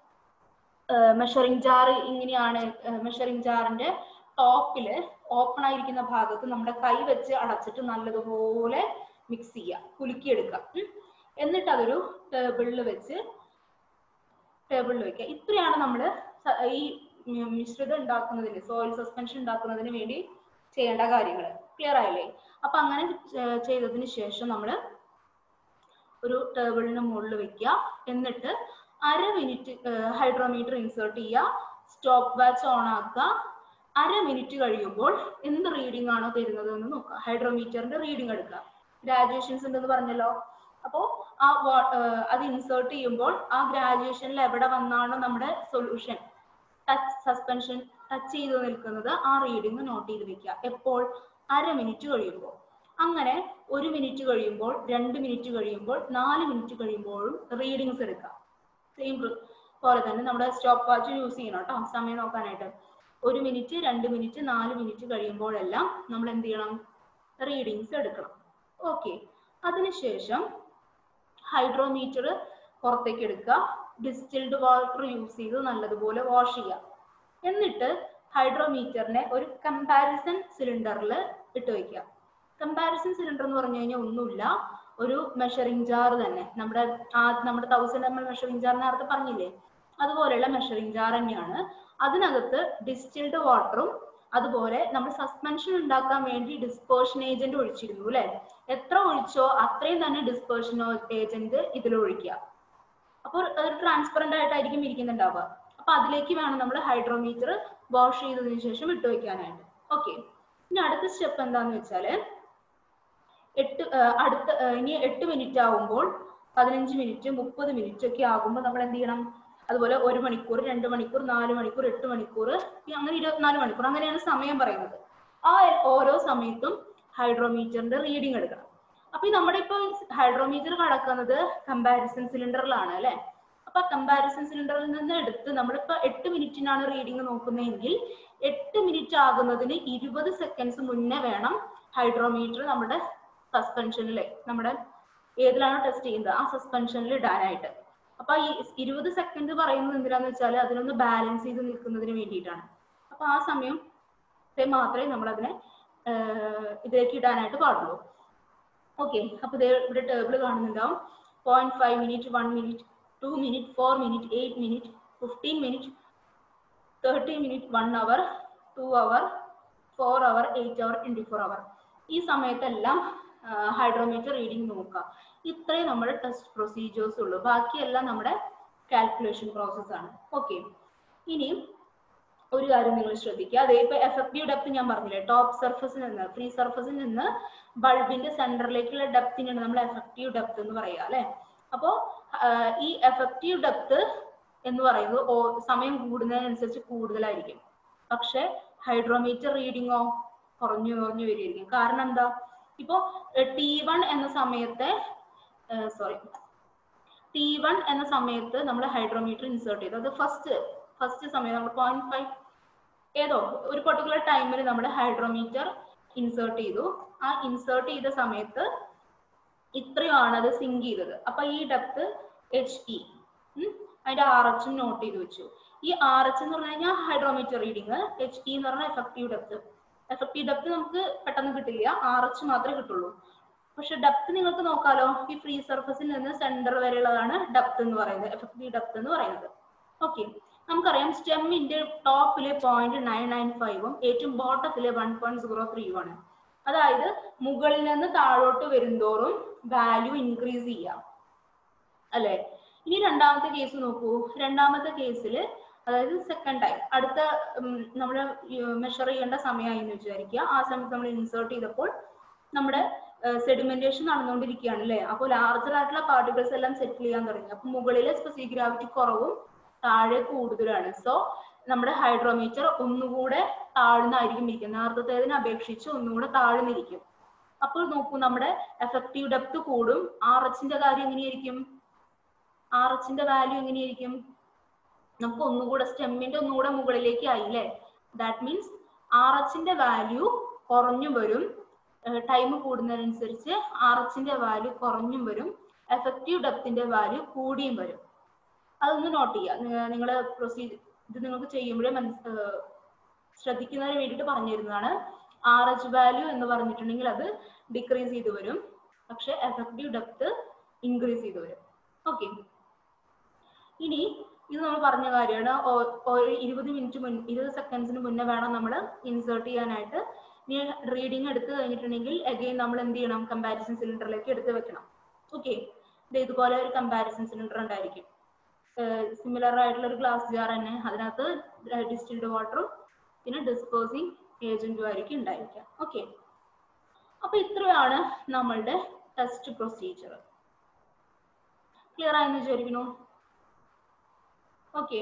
മെഷറിംഗ് ജാർ ഇങ്ങനെയാണ് മെഷറിംഗ് ജാറിന്റെ ടോപ്പില് ഓപ്പൺ ആയിരിക്കുന്ന ഭാഗത്ത് നമ്മുടെ കൈ വെച്ച് അടച്ചിട്ട് നല്ലതുപോലെ മിക്സ് ചെയ്യുക കുലുക്കിയെടുക്കുക ഉം. എന്നിട്ട് അതൊരു ടേബിളിൽ വെച്ച് ടേബിളിൽ വെക്കുക ഇത്രയാണ് നമ്മൾ ഈ മി- മിശ്രിതം ഉണ്ടാക്കുന്നതിന് സോയിൽ സസ്പെൻഷൻ ഉണ്ടാക്കുന്നതിന് വേണ്ടി ചെയ്യേണ്ട കാര്യങ്ങൾ ക്ലിയർ ആയില്ലേ അപ്പൊ അങ്ങനെ ചെ- ചെയ്തതിന് ശേഷം നമ്മൾ ഒരു ടേബിളിന് മുകളിൽ വെക്കുക എന്നിട്ട് അര മിനിറ്റ് ഹൈഡ്രോമീറ്റർ ഇൻസേർട്ട് ചെയ്യുക സ്റ്റോപ്പ് വാച്ച് ഓൺ ആക്കുക അര മിനിറ്റ് കഴിയുമ്പോൾ എന്ത് റീഡിംഗ് ആണോ തരുന്നത് എന്ന് നോക്കുക ഹൈഡ്രോമീറ്ററിന്റെ റീഡിംഗ് എടുക്കുക ഗ്രാജുവേഷൻസ് ഉണ്ടെന്ന് പറഞ്ഞല്ലോ അപ്പോൾ ആ വാ- ഏർ അത് ഇൻസേർട്ട് ചെയ്യുമ്പോൾ ആ ഗ്രാജുവേഷനിൽ എവിടെ വന്നാണോ നമ്മുടെ സൊല്യൂഷൻ ടച്ച് സസ്പെൻഷൻ ടച്ച് ചെയ്ത് നിൽക്കുന്നത് ആ റീഡിംഗ് നോട്ട് ചെയ്ത് വെക്കുക എപ്പോൾ അര മിനിറ്റ് കഴിയുമ്പോൾ അങ്ങനെ ഒരു മിനിറ്റ് കഴിയുമ്പോൾ രണ്ട് മിനിറ്റ് കഴിയുമ്പോൾ നാല് മിനിറ്റ് കഴിയുമ്പോഴും റീഡിങ്സ് എടുക്കാം സെയിം പോലെ തന്നെ നമ്മുടെ സ്റ്റോപ്പ് വാച്ച് യൂസ് ചെയ്യണം കേട്ടോ സമയം നോക്കാനായിട്ട് ഒരു മിനിറ്റ് രണ്ട് മിനിറ്റ് നാല് മിനിറ്റ് കഴിയുമ്പോഴെല്ലാം നമ്മൾ എന്ത് ചെയ്യണം റീഡിങ്സ് എടുക്കണം ഓക്കെ അതിനുശേഷം ഹൈഡ്രോമീറ്റർ പുറത്തേക്ക് എടുക്കുക ഡിസ്റ്റിൽഡ് വാട്ടർ യൂസ് ചെയ്ത് നല്ലതുപോലെ വാഷ് ചെയ്യുക എന്നിട്ട് ഹൈഡ്രോമീറ്ററിനെ ഒരു കമ്പാരിസൺ സിലിണ്ടറിൽ ഇട്ട് വെക്കുക കമ്പാരിസൺ സിലിണ്ടർ എന്ന് പറഞ്ഞു കഴിഞ്ഞാൽ ഒന്നുമില്ല ഒരു മെഷറിംഗ് ജാർ തന്നെ നമ്മുടെ ആ നമ്മുടെ thousand M L measuring jar നേരത്തെ പറഞ്ഞില്ലേ അതുപോലെയുള്ള മെഷറിംഗ് ജാർ തന്നെയാണ് അതിനകത്ത് ഡിസ്റ്റിൽഡ് വാട്ടറും അതുപോലെ നമ്മൾ സസ്പെൻഷൻ ഉണ്ടാക്കാൻ വേണ്ടി ഡിസ്പേർഷൻ ഏജന്റ് ഒഴിച്ചിരുന്നു അല്ലെ എത്ര ഒഴിച്ചോ അത്രയും തന്നെ ഡിസ്പേർഷൻ ഏജന്റ് ഇതിൽ ഒഴിക്കുക അപ്പോൾ ഒരു ട്രാൻസ്പെറന്റ് ആയിട്ടായിരിക്കും ഇരിക്കുന്നുണ്ടാവുക അപ്പൊ അതിലേക്ക് വേണം നമ്മൾ ഹൈഡ്രോമീറ്റർ വാഷ് ചെയ്തതിനു ശേഷം ഇട്ട് വെക്കാനായിട്ട് ഓക്കെ ഇനി അടുത്ത സ്റ്റെപ്പ് എന്താന്ന് വെച്ചാല് എട്ട് ആ, അടുത്ത ആ, ഇനി എട്ട് മിനിറ്റ് ആവുമ്പോൾ പതിനഞ്ച് മിനിറ്റ് മുപ്പത് മിനിറ്റ് ഒക്കെ ആകുമ്പോൾ നമ്മൾ എന്ത് ചെയ്യണം അതുപോലെ ഒരു മണിക്കൂർ രണ്ട് മണിക്കൂർ നാല് മണിക്കൂർ എട്ട് മണിക്കൂർ ഈ അങ്ങനെ ഇരുപത്തിനാല് മണിക്കൂർ അങ്ങനെയാണ് സമയം പറയുന്നത് ആ ഓരോ സമയത്തും ഹൈഡ്രോമീറ്ററിന്റെ റീഡിംഗ് എടുക്കണം അപ്പൊ ഈ നമ്മുടെ ഇപ്പൊ ഹൈഡ്രോമീറ്റർ കടക്കുന്നത് കമ്പാരിസൺ സിലിണ്ടറിലാണ് അല്ലെ അപ്പൊ കമ്പാരിസൺ സിലിണ്ടറിൽ നിന്ന് എടുത്ത് നമ്മളിപ്പോ എട്ട് മിനിറ്റിനാണ് റീഡിംഗ് നോക്കുന്നതെങ്കിൽ എട്ട് മിനിറ്റ് ആകുന്നതിന് ഇരുപത് സെക്കൻഡ്സ് മുന്നേ വേണം ഹൈഡ്രോമീറ്റർ നമ്മുടെ സസ്പെൻഷനിൽ നമ്മുടെ ഏതിലാണോ ടെസ്റ്റ് ചെയ്യുന്നത് ആ സസ്പെൻഷനിൽ ഇടാനായിട്ട് അപ്പൊ ഈ ഇരുപത് സെക്കൻഡ് പറയുന്നത് എന്തിനാന്ന് വെച്ചാൽ അതിനൊന്ന് ബാലൻസ് ചെയ്ത് നിൽക്കുന്നതിന് വേണ്ടിയിട്ടാണ് അപ്പൊ ആ സമയം മാത്രമേ നമ്മൾ അതിനെ ഇതിലേക്ക് ഇടാനായിട്ട് പാടുള്ളൂ ഓക്കെ അപ്പൊ ദേ ഇവിടെ ടേബിൾ കാണുന്നുണ്ടാവും point five minute one minute two minute four minute eight minute fifteen minute thirty minute one hour two hour four hour eight hour twenty four hour ഈ സമയത്തെല്ലാം ഹൈഡ്രോമീറ്റർ റീഡിംഗ് നോക്കുക ഇത്രേ നമ്മുടെ ടെസ്റ്റ് പ്രൊസീജിയേഴ്സ് ഉള്ളൂ ബാക്കിയെല്ലാം നമ്മുടെ കാൽക്കുലേഷൻ പ്രോസസ് ആണ് ഓക്കെ ഇനി ഒരു കാര്യം നിങ്ങൾ ശ്രദ്ധിക്കുക അതേ ഇപ്പൊ എഫക്റ്റീവ് ഡെപ്ത് ഞാൻ പറഞ്ഞില്ലേ ടോപ്പ് സർഫസിൽ നിന്ന് ഫ്രീ സർഫസിൽ നിന്ന് ബൾബിന്റെ സെന്ററിലേക്കുള്ള ഡെപ്തിനാണ് നമ്മൾ എഫക്റ്റീവ് ഡെപ്ത് എന്ന് പറയുക അല്ലെ അപ്പോ ആഹ് ഈ എഫക്റ്റീവ് ഡെപ്ത് എന്ന് പറയുന്നത് ഓ- സമയം കൂടുന്നതിനനുസരിച്ച് കൂടുതലായിരിക്കും പക്ഷെ ഹൈഡ്രോമീറ്റർ റീഡിങ്ങോ കുറഞ്ഞു കുറഞ്ഞു വരികയായിരിക്കും കാരണം എന്താ ഇപ്പോ ടി വൺ എന്ന സമയത്തെ സോറി ടി വൺ എന്ന സമയത്ത് നമ്മൾ ഹൈഡ്രോമീറ്റർ ഇൻസേർട്ട് ചെയ്തു അത് ഫസ്റ്റ് ഫസ്റ്റ് സമയം നമ്മൾ പോയിന്റ് ഫൈവ് ഏതോ ഒരു പെർട്ടിക്കുലർ ടൈമിൽ നമ്മൾ ഹൈഡ്രോമീറ്റർ ഇൻസേർട്ട് ചെയ്തു ആ ഇൻസേർട്ട് ചെയ്ത സമയത്ത് ഇത്രയാണ് അത് സിങ്ക് ചെയ്തത് അപ്പൊ ഈ ഡെപ്ത് എച്ച് ഇ അതിന്റെ ആർ എച്ചും നോട്ട് ചെയ്ത് വെച്ചു ഈ ആർ എച്ച് എന്ന് പറഞ്ഞു കഴിഞ്ഞാൽ ഹൈഡ്രോമീറ്റർ റീഡിങ് എച്ച് ഇ എന്ന് പറഞ്ഞാൽ എഫക്റ്റീവ് ഡെപ്ത് എഫക്റ്റീവ് ഡെപ്ത് നമുക്ക് പെട്ടെന്ന് കിട്ടില്ല ആർ എച്ച് മാത്രമേ കിട്ടുള്ളൂ പക്ഷെ ഡെപ്ത് നിങ്ങൾക്ക് നോക്കാലോ ഈ ഫ്രീ സർഫസിൽ നിന്ന് സെന്റർ വരെയുള്ളതാണ് ഡെപ്ത് എന്ന് പറയുന്നത് എഫക്റ്റീവ് ഡെപ്ത് എന്ന് പറയുന്നത് ഓക്കെ നമുക്കറിയാം സ്റ്റെമ്മിന്റെ ടോപ്പിലെ പോയിന്റ് നയൻ നയൻ ഫൈവും ഏറ്റവും ബോട്ടത്തിലെ വൺ പോയിന്റ് സീറോ ത്രീയും ആണ് അതായത് മുകളിൽ നിന്ന് താഴോട്ട് വരുന്തോറും വാല്യൂ ഇൻക്രീസ് ചെയ്യാം അല്ലെ ഇനി രണ്ടാമത്തെ കേസ് നോക്കൂ രണ്ടാമത്തെ കേസിൽ അതായത് സെക്കൻഡ് ടൈം അടുത്ത നമ്മൾ മെഷർ ചെയ്യേണ്ട സമയമായി എന്ന് വിചാരിക്കുക ആ സമയത്ത് നമ്മൾ ഇൻസേർട്ട് ചെയ്തപ്പോൾ നമ്മുടെ സെഡിമെന്റേഷൻ നടന്നുകൊണ്ടിരിക്കുകയാണ് അല്ലേ അപ്പോൾ ലാർജർ ആയിട്ടുള്ള പാർട്ടിക്കിൾസ് എല്ലാം സെറ്റിൽ ചെയ്യാൻ തുടങ്ങി അപ്പൊ മുകളിലെ സ്പെസിഫിക് ഗ്രാവിറ്റി കുറവും താഴെ കൂടുതലാണ് സോ നമ്മുടെ ഹൈഡ്രോമീറ്റർ ഒന്നുകൂടെ താഴ്ന്നായിരിക്കും ഇരിക്കുന്നത് നേരത്തേതിനെ അപേക്ഷിച്ച് ഒന്നുകൂടെ താഴ്ന്നിരിക്കും അപ്പോൾ നോക്കൂ നമ്മുടെ എഫക്റ്റീവ് ഡെപ്ത് കൂടും ആർ എച്ചിന്റെ കാര്യം എങ്ങനെയായിരിക്കും ആർ എച്ചിന്റെ വാല്യൂ എങ്ങനെയായിരിക്കും നമുക്ക് ഒന്നുകൂടെ സ്റ്റെമ്മിന്റെ ഒന്നുകൂടെ മുകളിലേക്ക് ആയില്ലേ ദാറ്റ് മീൻസ് ആർ എച്ചിന്റെ വാല്യൂ കുറഞ്ഞു വരും ടൈം കൂടുന്നതിനനുസരിച്ച് ആർ എച്ചിന്റെ വാല്യൂ കുറഞ്ഞും വരും എഫക്റ്റീവ് ഡെപ്തിന്റെ വാല്യൂ കൂടിയും വരും അതൊന്ന് നോട്ട് ചെയ്യുക നിങ്ങൾ പ്രൊസീജർ ഇത് നിങ്ങൾക്ക് ചെയ്യുമ്പോഴേ മനസ് ശ്രദ്ധിക്കുന്നതിന് വേണ്ടിയിട്ട് പറഞ്ഞു തരുന്നതാണ് ആർ എച്ച് വാല്യൂ എന്ന് പറഞ്ഞിട്ടുണ്ടെങ്കിൽ അത് ഡിക്രീസ് ചെയ്ത് വരും പക്ഷെ എഫക്റ്റീവ് ഡെപ്ത് ഇൻക്രീസ് ചെയ്ത് വരും ഓക്കെ ഇനി ഇത് നമ്മൾ പറഞ്ഞ കാര്യമാണ് ഒരു ഇരുപത് മിനിറ്റ് മുൻ ഇരുപത് സെക്കൻഡ്സിന് മുന്നേ വേണം നമ്മൾ ഇൻസേർട്ട് ചെയ്യാനായിട്ട് ഇനി റീഡിങ് എടുത്തു കഴിഞ്ഞിട്ടുണ്ടെങ്കിൽ അഗെയിൻ നമ്മൾ എന്ത് ചെയ്യണം കമ്പാരിസൺ സിലിണ്ടറിലേക്ക് എടുത്ത് വെക്കണം ഓക്കെ ഇത് ഇതുപോലെ ഒരു കമ്പാരിസൺ സിലിണ്ടർ ഉണ്ടായിരിക്കും സിമിലർ ആയിട്ടുള്ള ഒരു ഗ്ലാസ് ജാർ തന്നെ അതിനകത്ത് ഡിസ്റ്റിൽഡ് വാട്ടറും പിന്നെ ഡിസ്പോസിങ് ഏജന്റും ആയിരിക്കും ഉണ്ടായിരിക്കുക ഓക്കെ അപ്പൊ ഇത്രയാണ് നമ്മളുടെ ടെസ്റ്റ് പ്രൊസീജിയർ ക്ലിയർ ആയെന്ന് വിചാരിക്കുന്നു ഓക്കെ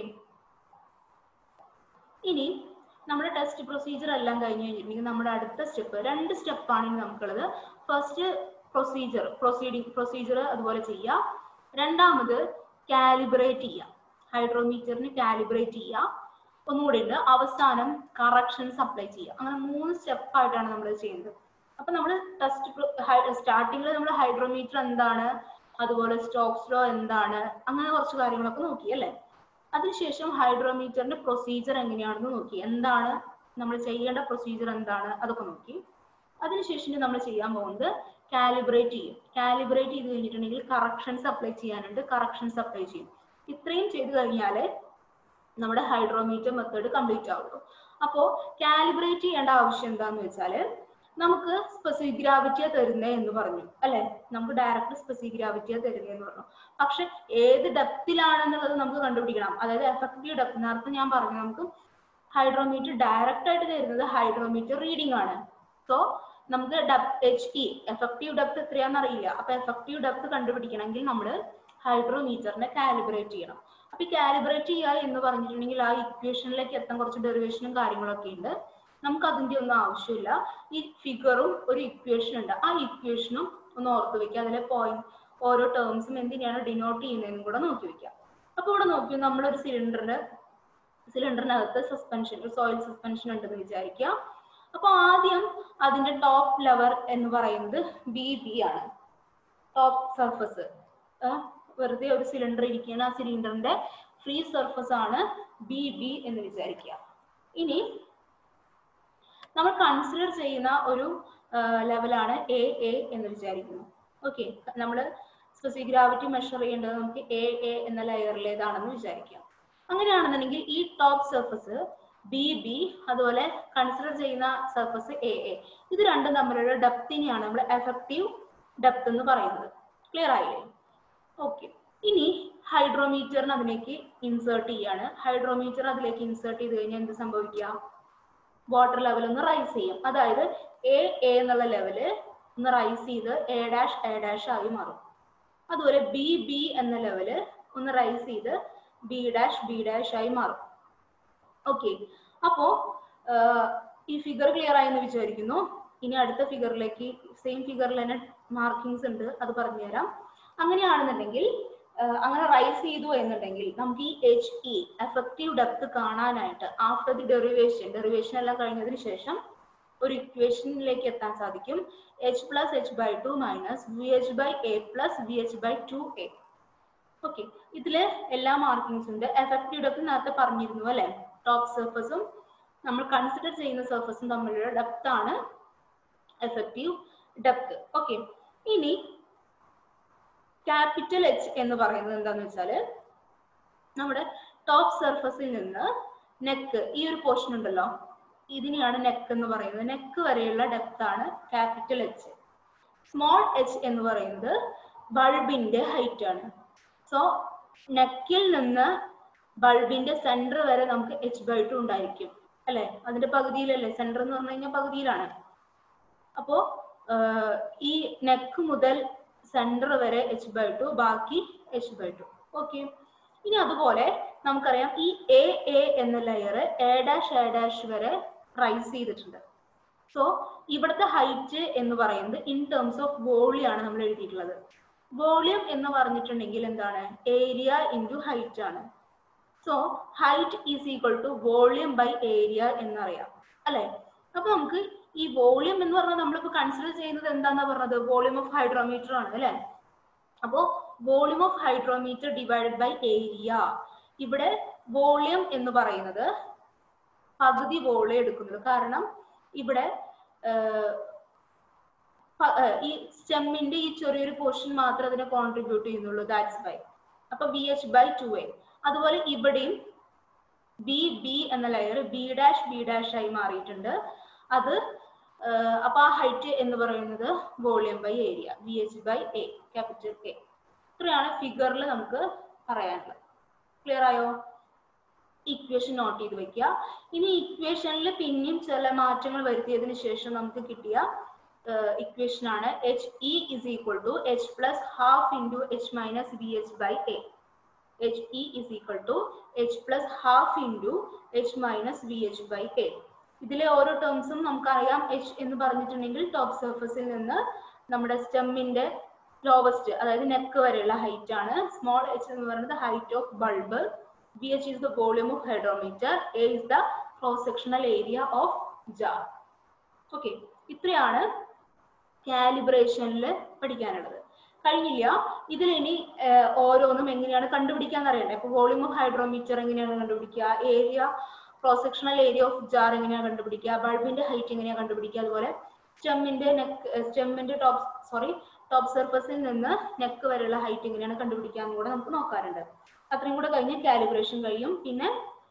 ഇനി നമ്മുടെ ടെസ്റ്റ് പ്രൊസീജിയർ എല്ലാം കഴിഞ്ഞ് കഴിഞ്ഞിട്ടുണ്ടെങ്കിൽ നമ്മുടെ അടുത്ത സ്റ്റെപ്പ് രണ്ട് സ്റ്റെപ്പാണ് ഇനി നമുക്കുള്ളത് ഫസ്റ്റ് പ്രൊസീജിയർ പ്രൊസീഡിങ് പ്രൊസീജിയർ അതുപോലെ ചെയ്യുക രണ്ടാമത് കാലിബ്രേറ്റ് ചെയ്യുക ഹൈഡ്രോമീറ്ററിന് കാലിബ്രേറ്റ് ചെയ്യുക ഒന്നുകൂടി ഉണ്ട് അവസാനം കറക്ഷൻസ് അപ്ലൈ ചെയ്യുക അങ്ങനെ മൂന്ന് സ്റ്റെപ്പായിട്ടാണ് നമ്മൾ ചെയ്യുന്നത് അപ്പൊ നമ്മൾ ടെസ്റ്റ് സ്റ്റാർട്ടിങ്ങിൽ നമ്മൾ ഹൈഡ്രോമീറ്റർ എന്താണ് അതുപോലെ സ്റ്റോക്സ് ലോ എന്താണ് അങ്ങനെ കുറച്ച് കാര്യങ്ങളൊക്കെ നോക്കി അല്ലേ അതിനുശേഷം ഹൈഡ്രോമീറ്ററിന്റെ പ്രൊസീജിയർ എങ്ങനെയാണെന്ന് നോക്കി എന്താണ് നമ്മൾ ചെയ്യേണ്ട പ്രൊസീജിയർ എന്താണ് അതൊക്കെ നോക്കി അതിനുശേഷം നമ്മൾ ചെയ്യാൻ പോകുന്നത് കാലിബ്രേറ്റ് ചെയ്യും കാലിബ്രേറ്റ് ചെയ്ത് കഴിഞ്ഞിട്ടുണ്ടെങ്കിൽ കറക്ഷൻസ് അപ്ലൈ ചെയ്യാനുണ്ട് കറക്ഷൻസ് അപ്ലൈ ചെയ്യും ഇത്രയും ചെയ്ത് കഴിഞ്ഞാൽ നമ്മുടെ ഹൈഡ്രോമീറ്റർ മെത്തേഡ് കംപ്ലീറ്റ് ആവുള്ളൂ അപ്പോൾ കാലിബ്രേറ്റ് ചെയ്യേണ്ട ആവശ്യം എന്താന്ന് വെച്ചാൽ നമുക്ക് സ്പെസിഫിക് ഗ്രാവിറ്റിയാ തരുന്നേ എന്ന് പറഞ്ഞു അല്ലെ നമുക്ക് ഡയറക്റ്റ് സ്പെസിഫിക് ഗ്രാവിറ്റിയാ തരുന്നേ എന്ന് പറഞ്ഞു പക്ഷെ ഏത് ഡെപ്തിലാണെന്നുള്ളത് നമുക്ക് കണ്ടുപിടിക്കണം അതായത് എഫക്റ്റീവ് ഡെപ്ത് നേരത്തെ ഞാൻ പറഞ്ഞു നമുക്ക് ഹൈഡ്രോമീറ്റർ ഡയറക്റ്റ് ആയിട്ട് തരുന്നത് ഹൈഡ്രോമീറ്റർ റീഡിംഗ് ആണ് സോ നമുക്ക് എച്ച് ഇ എഫക്റ്റീവ് ഡെപ്ത് എത്രയാണെന്ന് അറിയില്ല അപ്പൊ എഫക്റ്റീവ് ഡെപ്ത് കണ്ടുപിടിക്കണമെങ്കിൽ നമ്മൾ ഹൈഡ്രോമീറ്ററിനെ കാലിബ്രേറ്റ് ചെയ്യണം അപ്പൊ ഈ കാലിബ്രേറ്റ് ചെയ്യുക എന്ന് പറഞ്ഞിട്ടുണ്ടെങ്കിൽ ആ ഇക്വേഷനിലേക്ക് എത്താൻ കുറച്ച് ഡെറിവേഷനും കാര്യങ്ങളൊക്കെ ഉണ്ട് നമുക്ക് അതിന്റെ ഒന്നും ആവശ്യമില്ല ഈ ഫിഗറും ഒരു ഇക്വേഷൻ ഉണ്ട് ആ ഇക്വേഷനും ഒന്ന് ഓർത്ത് വെക്കുക അതിലെ പോയിന്റ് ഓരോ ടേംസും എന്തിനാണ് ഡിനോട്ട് ചെയ്യുന്നതെന്നും കൂടെ നോക്കി വെക്കുക അപ്പൊ ഇവിടെ നോക്കി നമ്മളൊരു സിലിണ്ടറിന്റെ സിലിണ്ടറിനകത്ത് സസ്പെൻഷൻ ഒരു സോയിൽ സസ്പെൻഷൻ ഉണ്ടെന്ന് വിചാരിക്കുക അപ്പൊ ആദ്യം അതിന്റെ ടോപ്പ് ലെവർ എന്ന് പറയുന്നത് ബി ബി ആണ് ടോപ്പ് സർഫസ് വെറുതെ ഒരു സിലിണ്ടർ ഇരിക്കുകയാണ് ആ സിലിണ്ടറിന്റെ ഫ്രീ സർഫസ് ആണ് ബി ബി എന്ന് വിചാരിക്കുക ഇനി നമ്മൾ കൺസിഡർ ചെയ്യുന്ന ഒരു ലെവലാണ് എ എ എന്ന് വിചാരിക്കുന്നു ഓക്കെ നമ്മൾ സ്പെസിഫിക് ഗ്രാവിറ്റി മെഷർ ചെയ്യേണ്ടത് നമുക്ക് എ എ എന്ന ലെയറിലേതാണെന്ന് വിചാരിക്കാം അങ്ങനെയാണെന്നുണ്ടെങ്കിൽ ഈ ടോപ്പ് സർഫസ് ബി ബി അതുപോലെ കൺസിഡർ ചെയ്യുന്ന സർഫസ് എ എ ഇത് രണ്ടും തമ്മിലുള്ള ഡെപ്തിനെയാണ് നമ്മൾ എഫക്റ്റീവ് ഡെപ്ത് എന്ന് പറയുന്നത് ക്ലിയർ ആയില്ലേ ഓക്കെ ഇനി ഹൈഡ്രോമീറ്ററിന് അതിലേക്ക് ഇൻസേർട്ട് ചെയ്യാണ് ഹൈഡ്രോമീറ്റർ അതിലേക്ക് ഇൻസേർട്ട് ചെയ്ത് കഴിഞ്ഞാൽ എന്ത് സംഭവിക്കുക വാട്ടർ ലെവൽ ഒന്ന് റൈസ് ചെയ്യും അതായത് എ എ എന്നുള്ള ലെവല് ഒന്ന് റൈസ് ചെയ്ത് എ ഡാഷ് എ ഡാഷ് ആയി മാറും അതുപോലെ ബി ബി എന്ന ലെവല് ഒന്ന് റൈസ് ചെയ്ത് ബി ഡാഷ് ബി ഡാഷ് ആയി മാറും ഓക്കെ അപ്പോ ഈ ഫിഗർ ക്ലിയർ ആയി എന്ന് വിചാരിക്കുന്നു ഇനി അടുത്ത ഫിഗറിലേക്ക് സെയിം ഫിഗറിൽ തന്നെ മാർക്കിങ്സ് ഉണ്ട് അത് പറഞ്ഞുതരാം അങ്ങനെയാണെന്നുണ്ടെങ്കിൽ അങ്ങനെ റൈസ് ചെയ്തു എന്നുണ്ടെങ്കിൽ നമുക്ക് ഈ എച്ച് ഇ എഫക്റ്റീവ് ഡെപ്ത് കാണാനായിട്ട് ആഫ്റ്റർ ദി ഡെറിവേഷൻ ഡെറിവേഷൻ എല്ലാം കഴിഞ്ഞതിന് ശേഷം ഒരു ഇക്വേഷനിലേക്ക് എത്താൻ സാധിക്കും H plus H by two minus V H by A plus V H by two A okay ഇതില് എല്ലാ മാർക്കിങ്സ് ഉണ്ട് എഫക്റ്റീവ് ഡെപ്ത് നേരത്തെ പറഞ്ഞിരുന്നു അല്ലെ ടോപ്പ് സർഫസും നമ്മൾ കൺസിഡർ ചെയ്യുന്ന സർഫസും തമ്മിലുള്ള ഡെപ്ത് ആണ് എഫക്റ്റീവ് ഡെപ്ത് ഓക്കെ ഇനി ക്യാപിറ്റൽ എച്ച് എന്ന് പറയുന്നത് എന്താന്ന് വെച്ചാല് നമ്മുടെ ടോപ്പ് സർഫസിൽ നിന്ന് നെക്ക് ഈ ഒരു പോർഷൻ ഉണ്ടല്ലോ ഇതിനെയാണ് നെക്ക് എന്ന് പറയുന്നത് നെക്ക് വരെയുള്ള ഡെപ്ത് ആണ് ക്യാപിറ്റൽ എച്ച് സ്മോൾ എച്ച് എന്ന് പറയുന്നത് ബൾബിന്റെ ഹൈറ്റ് ആണ് സോ നെക്കിൽ നിന്ന് ബൾബിന്റെ സെന്റർ വരെ നമുക്ക് എച്ച് ബൈ ടു ഉണ്ടായിരിക്കും അല്ലെ അതിന്റെ പകുതിയിലല്ലേ സെന്റർ എന്ന് പറഞ്ഞു കഴിഞ്ഞാൽ പകുതിയിലാണ് അപ്പോ ആഹ് ഈ നെക്ക് മുതൽ സെന്റർ വരെ എച്ച് ബൈ ടു ബാക്കി എച്ച് ബൈ ടു ഓക്കെ ഇനി അതുപോലെ നമുക്കറിയാം ഈ എ എ എന്ന layer A dash A dash വരെ റൈസ് ചെയ്തിട്ടുണ്ട് സോ ഇവിടുത്തെ ഹൈറ്റ് എന്ന് പറയുന്നത് ഇൻ ടേംസ് ഓഫ് വോളിയം ആണ് നമ്മൾ എഴുതിയിട്ടുള്ളത് വോളിയം എന്ന് പറഞ്ഞിട്ടുണ്ടെങ്കിൽ എന്താണ് ഏരിയ ഇൻറ്റു ഹൈറ്റ് ആണ് so height is equal to volume by area എന്നറിയാം അല്ലെ അപ്പൊ നമുക്ക് ഈ വോളിയം എന്ന് പറഞ്ഞാൽ നമ്മളിപ്പോ കൺസിഡർ ചെയ്യുന്നത് എന്താന്നാ പറഞ്ഞത് വോളിയം ഓഫ് ഹൈഡ്രോമീറ്റർ ആണ് അല്ലെ അപ്പോ volume of hydrometer divided by area ഇവിടെ വോളിയം എന്ന് പറയുന്നത് പകുതി വോളിയം എടുക്കുന്നത് കാരണം ഇവിടെ ആഹ്, പ- ആഹ്, ഈ സ്റ്റെമ്മിന്റെ ഈ ചെറിയൊരു പോർഷൻ മാത്രമേ അതിനെ കോൺട്രിബ്യൂട്ട് ചെയ്യുന്നുള്ളൂ ദാറ്റ്സ് ബൈ അപ്പൊ B H by two A അതുപോലെ ഇവിടെയും ബി ബി എന്ന layer B dash B dash ആയി മാറിയിട്ടുണ്ട് അത് ആഹ്, അപ്പൊ ആ ഹൈറ്റ് എന്ന് പറയുന്നത് volume by area B H by A capital A ഇത്രയാണ് ഫിഗറിൽ നമുക്ക് പറയാനുള്ളത് ക്ലിയർ ആയോ ഇക്വേഷൻ നോട്ട് ചെയ്ത് വെക്കുക ഇനി ഇക്വേഷനിൽ പിന്നെയും ചില മാറ്റങ്ങൾ വരുത്തിയതിന് ശേഷം നമുക്ക് കിട്ടിയ ഇക്വേഷൻ ആണ് H E is equal to H plus half into H minus B H by A H E is equal to H plus half into H minus B H by A ഇതിലെ ഓരോ ടേംസും നമുക്കറിയാം എച്ച് എന്ന് പറഞ്ഞിട്ടുണ്ടെങ്കിൽ ടോപ്പ് സർഫസിൽ നിന്ന് നമ്മുടെ സ്റ്റെമ്മിന്റെ ലോവസ്റ്റ് അതായത് നെക്ക് വരെയുള്ള ഹൈറ്റ് ആണ് സ്മോൾ എച്ച് എന്ന് പറയുന്നത് height of bulb B H is the volume of hydrometer A is the cross sectional area of jar okay ഇത്രയാണ് കാലിബ്രേഷനിൽ പഠിക്കാനുള്ളത് കഴിഞ്ഞില്ല ഇതിൽ ഇനി ആഹ്, ഓരോന്നും എങ്ങനെയാണ് കണ്ടുപിടിക്കാന്ന് അറിയണ്ടേ ഇപ്പൊ വോളിയം ഓഫ് ഹൈഡ്രോമീറ്റർ എങ്ങനെയാണ് കണ്ടുപിടിക്കുക area cross sectional area of jar എങ്ങനെയാണ് കണ്ടുപിടിക്കുക ബൾബിന്റെ ഹൈറ്റ് എങ്ങനെയാണ് കണ്ടുപിടിക്കുക അതുപോലെ സ്റ്റെമ്മിന്റെ നെക്ക് സ്റ്റെമ്മിന്റെ ടോപ്പ് സോറി ടോപ്പ് സർഫസിൽ നിന്ന് നെക്ക് വരെയുള്ള ഹൈറ്റ് എങ്ങനെയാണ് കണ്ടുപിടിക്കുക എന്ന് കൂടെ നമുക്ക് നോക്കാറുണ്ട് അത്രയും കൂടെ കഴിഞ്ഞ് കാലിബ്രേഷൻ കഴിയും പിന്നെ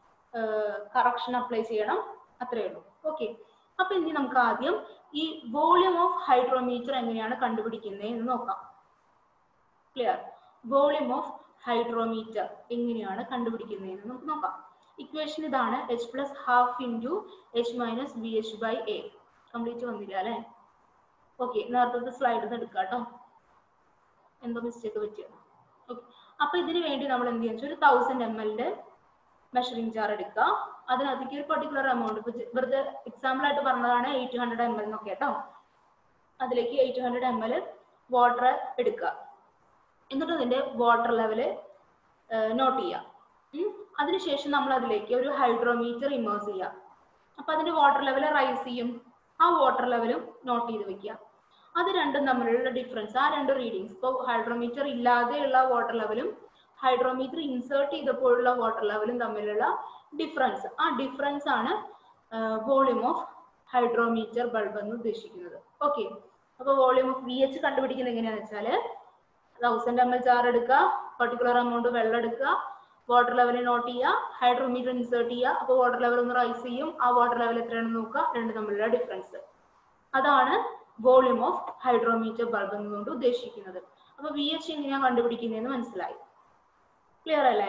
കറക്ഷൻ അപ്ലൈ ചെയ്യണം അത്രയേ ഉള്ളൂ ഓക്കെ അപ്പൊ ഇനി നമുക്ക് ആദ്യം ഈ വോളിയം ഓഫ് ഹൈഡ്രോമീറ്റർ എങ്ങനെയാണ് കണ്ടുപിടിക്കുന്നത് എന്ന് നോക്കാം ക്ലിയർ വോളിയം ഓഫ് ഹൈഡ്രോമീറ്റർ എങ്ങനെയാണ് കണ്ടുപിടിക്കുന്നതെന്ന് നമുക്ക് നോക്കാം ഇക്വേഷൻ ഇതാണ് H plus half into H minus B H by A complete വന്നില്ല അല്ലേ ഓക്കെ നേരത്തെ സ്ലൈഡിൽ നിന്ന് എടുക്കാം കേട്ടോ എന്തോ മിസ്റ്റേക്ക് പറ്റിയത് ഓക്കെ അപ്പൊ ഇതിന് വേണ്ടി നമ്മൾ എന്ത് ചെയ്യാന്ന് വെച്ചാൽ ഒരു തൗസൻഡ് എം എല്ലിന്റെ മെഷറിംഗ് ജാർ എടുക്കുക അതിനകത്തേക്ക് ഒരു പെർട്ടിക്കുലർ എമൗണ്ട് ഇപ്പൊ ജ- വെറുതെ എക്സാമ്പിൾ ആയിട്ട് പറഞ്ഞതാണ് എയ്റ്റ് ഹൺഡ്രഡ് എം എൽ എന്നൊക്കെ കേട്ടോ അതിലേക്ക് eight hundred M L water എടുക്കുക എന്നിട്ട് അതിന്റെ വാട്ടർ ലെവല് നോട്ട് ചെയ്യാം ഉം. അതിനുശേഷം നമ്മൾ അതിലേക്ക് ഒരു ഹൈഡ്രോമീറ്റർ ഇമേഴ്സ് ചെയ്യാം അപ്പൊ അതിന്റെ വാട്ടർ ലെവൽ റൈസ് ചെയ്യും ആ വാട്ടർ ലെവലും നോട്ട് ചെയ്ത് വെക്കുക അത് രണ്ടും തമ്മിലുള്ള ഡിഫറൻസ് ആ രണ്ട് റീഡിങ്സ് ഇപ്പോൾ ഹൈഡ്രോമീറ്റർ ഇല്ലാതെയുള്ള വാട്ടർ ലെവലും ഹൈഡ്രോമീറ്റർ ഇൻസേർട്ട് ചെയ്തപ്പോഴുള്ള വാട്ടർ ലെവലും തമ്മിലുള്ള ഡിഫറൻസ് ആ ഡിഫറൻസ് ആണ് വോളിയം ഓഫ് ഹൈഡ്രോമീറ്റർ ബൾബ് എന്ന് ഉദ്ദേശിക്കുന്നത് ഓക്കെ അപ്പൊ വോളിയം ഓഫ് വി എച്ച് കണ്ടുപിടിക്കുന്നത് എങ്ങനെയാണെന്ന് വെച്ചാല് തൗസൻഡ് എം എൽ ജാർ എടുക്കുക പർട്ടിക്കുലർ എമൗണ്ട് വെള്ളം എടുക്കുക വാട്ടർ ലെവൽ നോട്ട് ചെയ്യുക ഹൈഡ്രോമീറ്റർ ഇൻസേർട്ട് ചെയ്യുക അപ്പോൾ വാട്ടർ ലെവൽ ഒന്ന് റൈസ് ചെയ്യും ആ വാട്ടർ ലെവൽ എത്രയാണെന്ന് നോക്കുക രണ്ട് തമ്മിലുള്ള ഡിഫറൻസ് അതാണ് വോളിയം ഓഫ് ഹൈഡ്രോമീറ്റർ ബൾബ് എന്നുകൊണ്ട് ഉദ്ദേശിക്കുന്നത് അപ്പൊ വി എച്ച് എങ്ങനെയാണ് കണ്ടുപിടിക്കുന്നതെന്ന് മനസ്സിലായി ക്ലിയർ അല്ലേ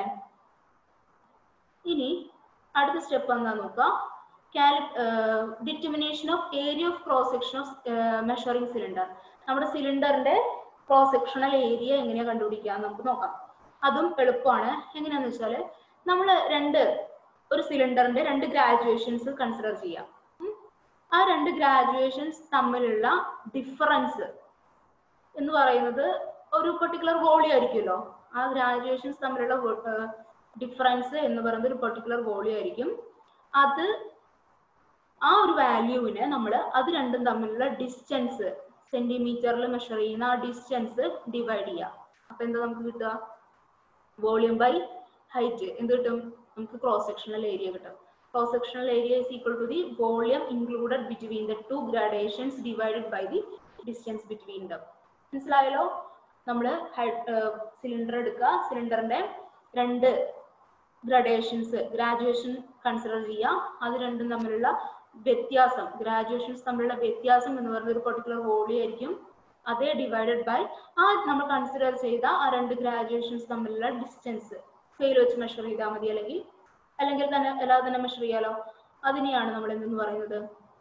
ഇനി അടുത്ത സ്റ്റെപ്പ് എന്താ നോക്കാം determination of area of cross section of measuring cylinder നമ്മുടെ സിലിണ്ടറിന്റെ ക്രോസ് സെക്ഷണൽ ഏരിയ എങ്ങനെയാ കണ്ടുപിടിക്കുക എന്ന് നമുക്ക് നോക്കാം അതും എളുപ്പമാണ് എങ്ങനെയാന്ന് വെച്ചാല് നമ്മൾ രണ്ട് ഒരു സിലിണ്ടറിന്റെ രണ്ട് ഗ്രാജുവേഷൻസ് കൺസിഡർ ചെയ്യാം ഉം. ആ രണ്ട് ഗ്രാജുവേഷൻസ് തമ്മിലുള്ള ഡിഫറൻസ് എന്ന് പറയുന്നത് ഒരു പെർട്ടിക്കുലർ വോളി ആയിരിക്കുമല്ലോ ആ ഗ്രാജുവേഷൻസ് തമ്മിലുള്ള ഡിഫറൻസ് എന്ന് പറയുന്നത് ഒരു പെർട്ടിക്കുലർ വോളി ആയിരിക്കും അത് ആ ഒരു വാല്യൂവിനെ നമ്മൾ അത് രണ്ടും തമ്മിലുള്ള ഡിസ്റ്റൻസ് സെന്റിമീറ്ററിൽ മെഷർ ചെയ്യുന്ന ആ ഡിസ്റ്റൻസ് ഡിവൈഡ് ചെയ്യുക അപ്പൊ എന്താ നമുക്ക് കിട്ടുക വോളിയം ബൈ ഹൈറ്റ് എന്ത് കിട്ടും നമുക്ക് ക്രോസ് സെക്ഷണൽ ഏരിയ കിട്ടും cross sectional area is equal to the volume included between the two gradations divided by the distance between them മനസ്സിലായല്ലോ നമ്മൾ സിലിണ്ടർ എടുക്കുക സിലിണ്ടറിന്റെ രണ്ട് ഗ്രഡേഷൻസ് ഗ്രാജുവേഷൻ കൺസിഡർ ചെയ്യുക അത് രണ്ടും തമ്മിലുള്ള വ്യത്യാസം ഗ്രാജുവേഷൻസ് തമ്മിലുള്ള വ്യത്യാസം എന്ന് പറയുന്നത് ഒരു പെർട്ടിക്കുലർ വോളി ആയിരിക്കും അതേ ഡിവൈഡഡ് ബൈ ആ നമ്മൾ കൺസിഡർ ചെയ്ത ആ രണ്ട് ഗ്രാജുവേഷൻസ് തമ്മിലുള്ള ഡിസ്റ്റൻസ് സ്കെയിൽ വെച്ച് മെഷർ ചെയ്താൽ മതി അല്ലെങ്കിൽ അല്ലെങ്കിൽ തന്നെ അല്ലാതെ തന്നെ മെഷർ ചെയ്യാലോ അതിനെയാണ് നമ്മൾ എന്തെന്ന് പറയുന്നത്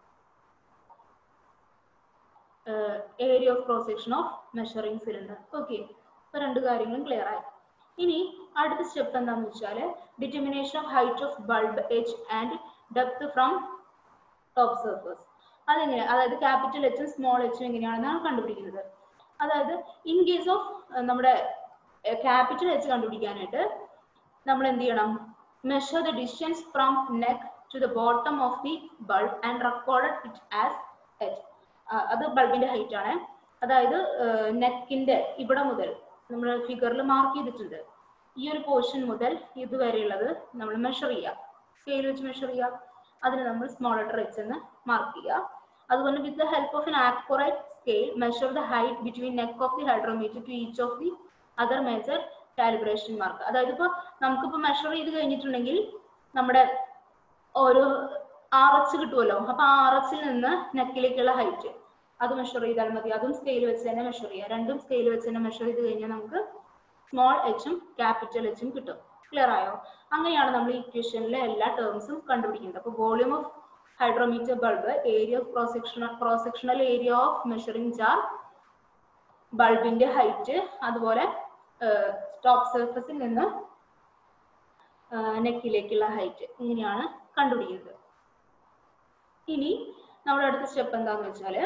area of cross section of measuring cylinder okay ഇപ്പൊ രണ്ട് കാര്യങ്ങളും ക്ലിയർ ആയി ഇനി അടുത്ത സ്റ്റെപ്പ് എന്താണെന്ന് വെച്ചാൽ determination of height of bulb H and depth from top surface അതെങ്ങനെ അതായത് ക്യാപിറ്റൽ എച്ചും സ്മോൾ എച്ചും എങ്ങനെയാണെന്നാണ് കണ്ടുപിടിക്കുന്നത് അതായത് ഇൻ കേസ് ഓഫ് നമ്മുടെ ക്യാപിറ്റൽ എച്ച് കണ്ടുപിടിക്കാനായിട്ട് നമ്മൾ എന്ത് ചെയ്യണം measure the distance from neck to the bottom of the bulb and recorded it as H അത് ബൾബിന്റെ ഹൈറ്റ് ആണ് അതായത് നെക്കിന്റെ ഇവിടെ മുതൽ നമ്മൾ ഫിഗറിൽ മാർക്ക് ചെയ്തിട്ടുണ്ട് ഈ ഒരു പോർഷൻ മുതൽ ഇതുവരെയുള്ളത് നമ്മൾ മെഷർ ചെയ്യുക സ്കെയിൽ വെച്ച് മെഷർ ചെയ്യുക അതിന് നമ്മൾ സ്മോൾ ലെറ്റർ എച്ച് എന്ന് മാർക്ക് ചെയ്യുക അതുപോലെ with the help of an accurate scale measure the height between neck of the hydrometer to each of the other major calibration mark അതായത് ഇപ്പോൾ നമുക്കിപ്പോൾ മെഷർ ചെയ്ത് കഴിഞ്ഞിട്ടുണ്ടെങ്കിൽ നമ്മുടെ ഓരോ ആർ എച്ച് കിട്ടുമല്ലോ അപ്പൊ ആ ആർ എച്ചിൽ നിന്ന് നെക്കിലേക്കുള്ള ഹൈറ്റ് അത് മെഷർ ചെയ്താൽ മതി അതും സ്കെയിൽ വെച്ച് തന്നെ മെഷർ ചെയ്യുക രണ്ടും സ്കെയിൽ വെച്ച് തന്നെ മെഷർ ചെയ്ത് കഴിഞ്ഞാൽ നമുക്ക് സ്മോൾ എച്ചും ക്യാപിറ്റൽ എച്ചും കിട്ടും ക്ലിയർ ആയോ അങ്ങനെയാണ് നമ്മൾ ഈ ഇക്വേഷനിലെ എല്ലാ ടേംസും കണ്ടുപിടിക്കുന്നത് അപ്പോൾ volume of hydrometer bulb area of cross sectional cross sectional area of measuring jar ബൾബിന്റെ ഹൈറ്റ് അതുപോലെ ടോപ്പ് സർഫസിൽ നിന്ന് നെക്കിലേക്കുള്ള ഹൈറ്റ് ഇങ്ങനെയാണ് കണ്ടുപിടിക്കുന്നത് ഇനി നമ്മുടെ അടുത്ത സ്റ്റെപ്പ് എന്താന്ന് വെച്ചാൽ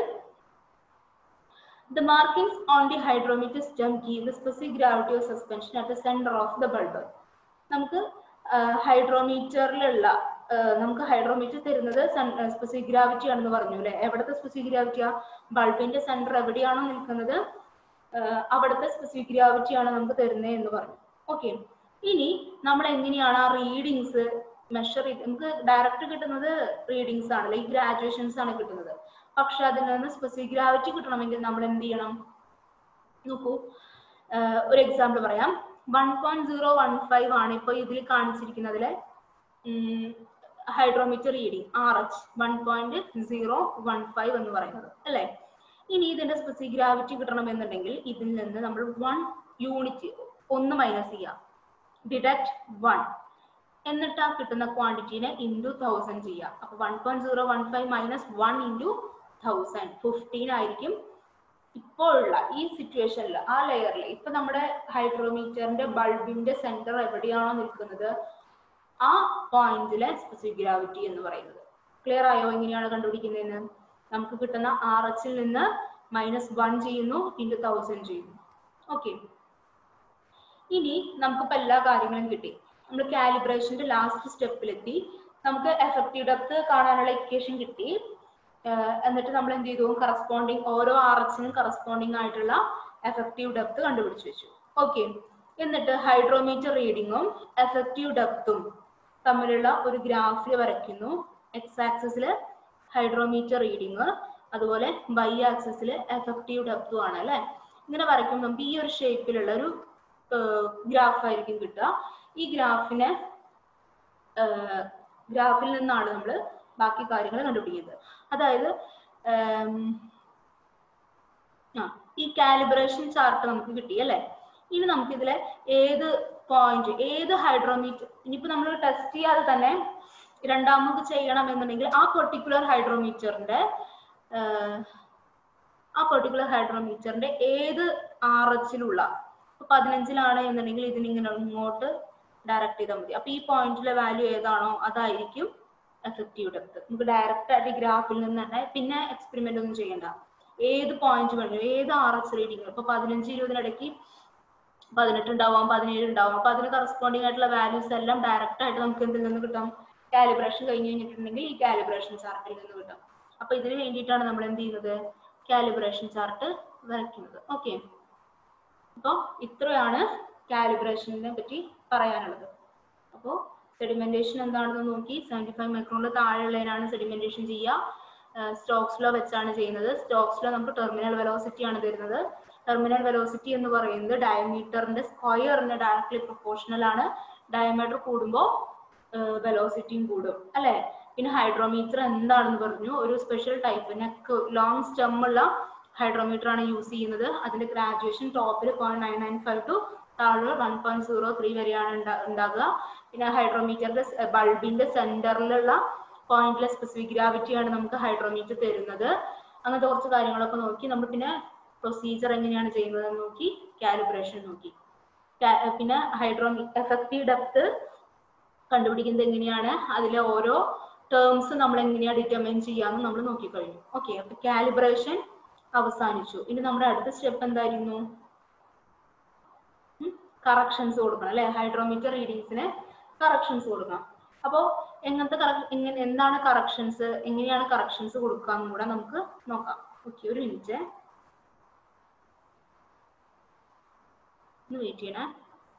The markings on the hydrometer stem give the specific gravity of suspension at the center of the bulb. നമുക്ക് ഹൈഡ്രോമീറ്ററിലുള്ള നമുക്ക് ഹൈഡ്രോമീറ്റർ തരുന്നത് സ്പെസിഫിക് ഗ്രാവിറ്റി ആണെന്ന് പറഞ്ഞു അല്ലെ എവിടത്തെ സ്പെസിഫിക് ഗ്രാവിറ്റിയാ ബൾബിന്റെ സെന്റർ എവിടെയാണോ നിൽക്കുന്നത് അവിടുത്തെ സ്പെസിഫിക് ഗ്രാവിറ്റി ആണ് നമുക്ക് തരുന്നത് എന്ന് പറഞ്ഞു ഓക്കെ ഇനി നമ്മൾ എങ്ങനെയാണ് ആ റീഡിങ്സ് മെഷർ ചെയ്ത് നമുക്ക് ഡയറക്റ്റ് കിട്ടുന്നത് റീഡിങ്സ് ആണ് ലൈക്ക് ഗ്രാജുവേഷൻസ് ആണ് കിട്ടുന്നത് പക്ഷെ അതിൽ നിന്ന് സ്പെസിഫിക് ഗ്രാവിറ്റി കിട്ടണമെങ്കിൽ നമ്മൾ എന്ത് ചെയ്യണം നോക്കൂ ഒരു എക്സാമ്പിൾ പറയാം one point zero one five ആണ് ഇപ്പൊ ഇതിൽ കാണിച്ചിരിക്കുന്നതിലെ hydrometer reading R H one point zero one five എന്ന് പറയുന്നത് അല്ലേ ഇനി ഇതിന്റെ സ്പെസിഫിക് ഗ്രാവിറ്റി കിട്ടണമെന്നുണ്ടെങ്കിൽ ഇതിൽ നിന്ന് നമ്മൾ വൺ യൂണിറ്റ് ഒന്ന് മൈനസ് ചെയ്യാം ഡിഡക്ട് വൺ എന്നിട്ട് ആ കിട്ടുന്ന ക്വാണ്ടിറ്റീനെ ഇൻറ്റു തൗസൻഡ് ചെയ്യാം അപ്പൊ one point zero one five minus one into thousand fifteen ആയിരിക്കും ഇപ്പോഴുള്ള ഈ സിറ്റുവേഷനിൽ ആ ലെയറിൽ ഇപ്പൊ നമ്മുടെ ഹൈഡ്രോമീറ്ററിന്റെ ബൾബിന്റെ സെന്റർ എവിടെയാണോ നിൽക്കുന്നത് ആ പോയിന്റിലെ സ്പെസിഫിക് ഗ്രാവിറ്റി എന്ന് പറയുന്നത് ക്ലിയർ ആയോ എങ്ങനെയാണ് കണ്ടുപിടിക്കുന്നതെന്ന് നമുക്ക് കിട്ടുന്ന ആർ എച്ചിൽ നിന്ന് മൈനസ് വൺ ചെയ്യുന്നു ഇൻറ്റു തൗസൻഡ് ചെയ്യുന്നു ഓക്കെ ഇനി നമുക്കിപ്പോ എല്ലാ കാര്യങ്ങളും കിട്ടി നമ്മൾ കാലിബ്രേഷന്റെ ലാസ്റ്റ് സ്റ്റെപ്പിലെത്തി നമുക്ക് എഫക്റ്റീവ് ഡെപ്ത് കാണാനുള്ള ഇക്വേഷൻ കിട്ടി എന്നിട്ട് നമ്മൾ എന്ത് ചെയ്തു കറസ്പോണ്ടിങ് ഓരോ ആർ എച്ചിനും കറസ്പോണ്ടിങ് ആയിട്ടുള്ള എഫക്റ്റീവ് ഡെപ്ത് കണ്ടുപിടിച്ചു വെച്ചു ഓക്കെ എന്നിട്ട് ഹൈഡ്രോമീറ്റർ റീഡിങ്ങും എഫക്റ്റീവ് ഡെപ്തും തമ്മിലുള്ള ഒരു ഗ്രാഫിൽ വരയ്ക്കുന്നു എക്സ് ആക്സിസിൽ ഹൈഡ്രോമീറ്റർ റീഡിങ് അതുപോലെ വൈ ആക്സിസിൽ എഫക്റ്റീവ് ഡെപ്തും ആണ് അല്ലെ ഇങ്ങനെ വരയ്ക്കുമ്പോൾ നമുക്ക് ഈ ഒരു ഷേപ്പിലുള്ള ഒരു ഗ്രാഫ് ആയിരിക്കും കിട്ടുക ഈ ഗ്രാഫിനെ ഗ്രാഫിൽ നിന്നാണ് നമ്മൾ ബാക്കി കാര്യങ്ങൾ കണ്ടുപിടിക്കുന്നത് അതായത് ആ ഈ കാലിബ്രേഷൻ ചാർട്ട് നമുക്ക് കിട്ടി അല്ലേ ഇനി നമുക്ക് ഇതിലെ ഏത് പോയിന്റ് ഏത് ഹൈഡ്രോമീറ്റർ ഇനിയിപ്പോ നമ്മൾ ടെസ്റ്റ് ചെയ്യാതെ തന്നെ രണ്ടാമത് ചെയ്യണം എന്നുണ്ടെങ്കിൽ ആ പെർട്ടിക്കുലർ ഹൈഡ്രോമീറ്ററിന്റെ ആ പെർട്ടിക്കുലർ ഹൈഡ്രോമീറ്ററിന്റെ ഏത് ആർ എച്ചിലുള്ള പതിനഞ്ചിലാണ് എന്നുണ്ടെങ്കിൽ ഇതിനിങ്ങനെ ഇങ്ങോട്ട് ഡയറക്റ്റ് ചെയ്താൽ മതി അപ്പൊ ഈ പോയിന്റിലെ വാല്യൂ ഏതാണോ അതായിരിക്കും എഫക്റ്റീവ് ഡെപ്ത് നമുക്ക് ഡയറക്റ്റ് ആയിട്ട് ഗ്രാഫിൽ നിന്ന് തന്നെ പിന്നെ എക്സ്പെരിമെന്റ് ഒന്നും ചെയ്യണ്ട ഏത് പോയിന്റ് വേണം ഏത് ആർ എച്ച് റീഡിംഗ് ഇപ്പൊ പതിനഞ്ച് ഇരുപതിനിടയ്ക്ക് പതിനെട്ട് ഉണ്ടാവാം പതിനേഴ് ഉണ്ടാവാം അപ്പൊ അതിന് കറസ്പോണ്ടിങ് ആയിട്ടുള്ള വാല്യൂസ് എല്ലാം ഡയറക്റ്റ് ആയിട്ട് നമുക്ക് എന്തിൽ നിന്ന് കിട്ടാം കാലിബ്രേഷൻ കഴിഞ്ഞ് കഴിഞ്ഞിട്ടുണ്ടെങ്കിൽ ഈ കാലിബ്രേഷൻ ചാർട്ടിൽ നിന്ന് കിട്ടാം അപ്പൊ ഇതിന് വേണ്ടിയിട്ടാണ് നമ്മൾ എന്ത് ചെയ്യുന്നത് കാലിബ്രേഷൻ ചാർട്ട് വരയ്ക്കുന്നത് ഓക്കെ അപ്പോൾ ഇത്രയാണ് കാലിബ്രേഷനെ പറ്റി പറയാനുള്ളത് അപ്പോൾ സെഡിമെന്റേഷൻ എന്താണെന്ന് നോക്കി സെവൻറ്റി ഫൈവ് മൈക്രോണിൽ താഴെയുള്ളതിനാണ് സെഡിമെന്റേഷൻ ചെയ്യുക സ്റ്റോക്സിലോ വെച്ചാണ് ചെയ്യുന്നത് സ്റ്റോക്സിലോ നമുക്ക് ടെർമിനൽ വെലോസിറ്റി ആണ് തരുന്നത് ടെർമിനൽ വെലോസിറ്റി എന്ന് പറയുന്നത് ഡയമീറ്ററിന്റെ സ്ക്വയറിന് ഡയറക്ട്ലി പ്രൊപ്പോർഷണൽ ആണ് ഡയമീറ്റർ കൂടുമ്പോൾ വെലോസിറ്റിയും കൂടും അല്ലെ പിന്നെ ഹൈഡ്രോമീറ്റർ എന്താണെന്ന് പറഞ്ഞു ഒരു special type neck long stem ഉള്ള ഹൈഡ്രോമീറ്റർ ആണ് യൂസ് ചെയ്യുന്നത് അതിന്റെ ഗ്രാജുവേഷൻ ടോപ്പിൽ point nine nine five to താഴെ വൺ പോയിന്റ് സീറോ ത്രീ വരെയാണ് ഉണ്ടാ- ഉണ്ടാകുക പിന്നെ ഹൈഡ്രോമീറ്ററിന്റെ ബൾബിന്റെ സെന്ററിലുള്ള പോയിന്റിലെ സ്പെസിഫിക് ഗ്രാവിറ്റിയാണ് നമുക്ക് ഹൈഡ്രോമീറ്റർ തരുന്നത് അങ്ങനത്തെ കുറച്ച് കാര്യങ്ങളൊക്കെ നോക്കി നമ്മൾ പിന്നെ പ്രൊസീജിയർ എങ്ങനെയാണ് ചെയ്യുന്നത് നോക്കി കാലിബ്രേഷൻ നോക്കി കാ- പിന്നെ ഹൈഡ്രോമീ എഫക്റ്റീവ് ഡെപ്ത് കണ്ടുപിടിക്കുന്നത് എങ്ങനെയാണ് അതിലെ ഓരോ ടേംസ് നമ്മൾ എങ്ങനെയാണ് ഡിറ്റർമൈൻ ചെയ്യാമെന്ന് നമ്മൾ നോക്കിക്കഴിഞ്ഞു ഓക്കെ അപ്പൊ കാലിബ്രേഷൻ അവസാനിച്ചു ഇനി നമ്മുടെ അടുത്ത സ്റ്റെപ്പ് എന്തായിരുന്നു കറക്ഷൻസ് കൊടുക്കണം അല്ലെ ഹൈഡ്രോമീറ്റർ റീഡിങ്സിന് കറക്ഷൻസ് കൊടുക്കണം അപ്പോൾ എങ്ങനത്തെ correc- എങ്ങനെ എന്താണ് കറക്ഷൻസ് എങ്ങനെയാണ് കറക്ഷൻസ് കൊടുക്കുക എന്നും കൂടെ നമുക്ക് നോക്കാം ഓക്കെ ഒരു മിനിറ്റ് ഒന്ന് വെയിറ്റ് ചെയ്യണേ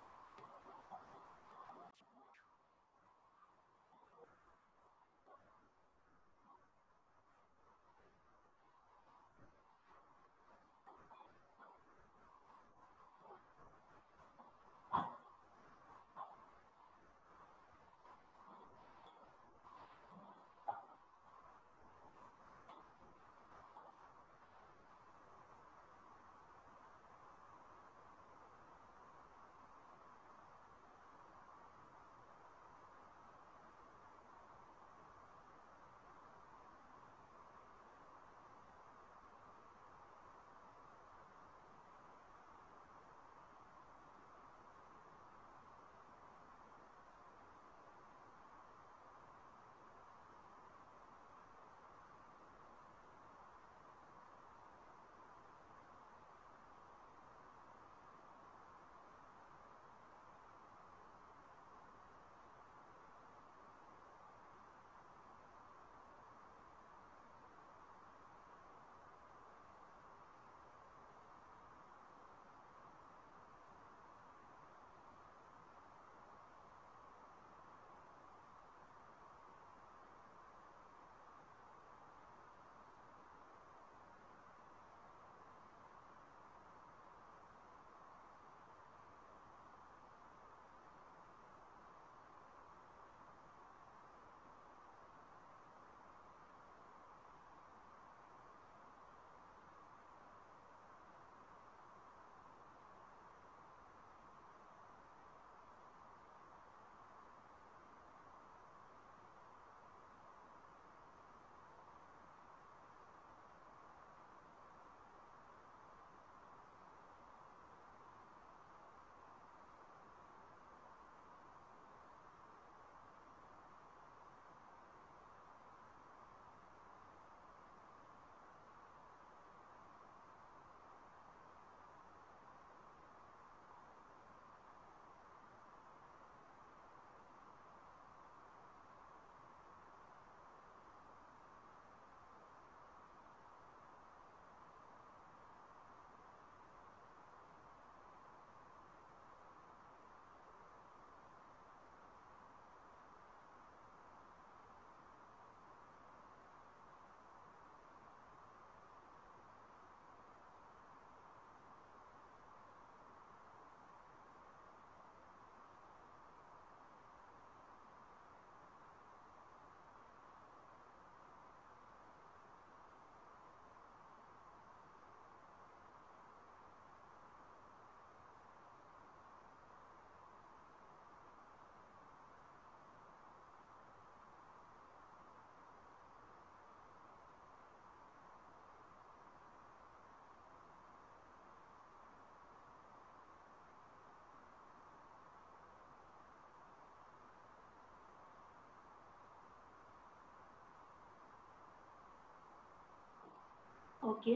ഓക്കെ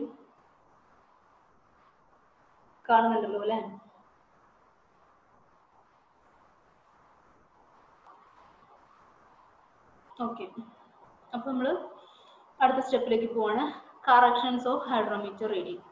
കാണുന്നുണ്ടല്ലോ അല്ലെ ഓക്കെ അപ്പൊ നമ്മൾ അടുത്ത സ്റ്റെപ്പിലേക്ക് പോവാണ് corrections of hydrometer reading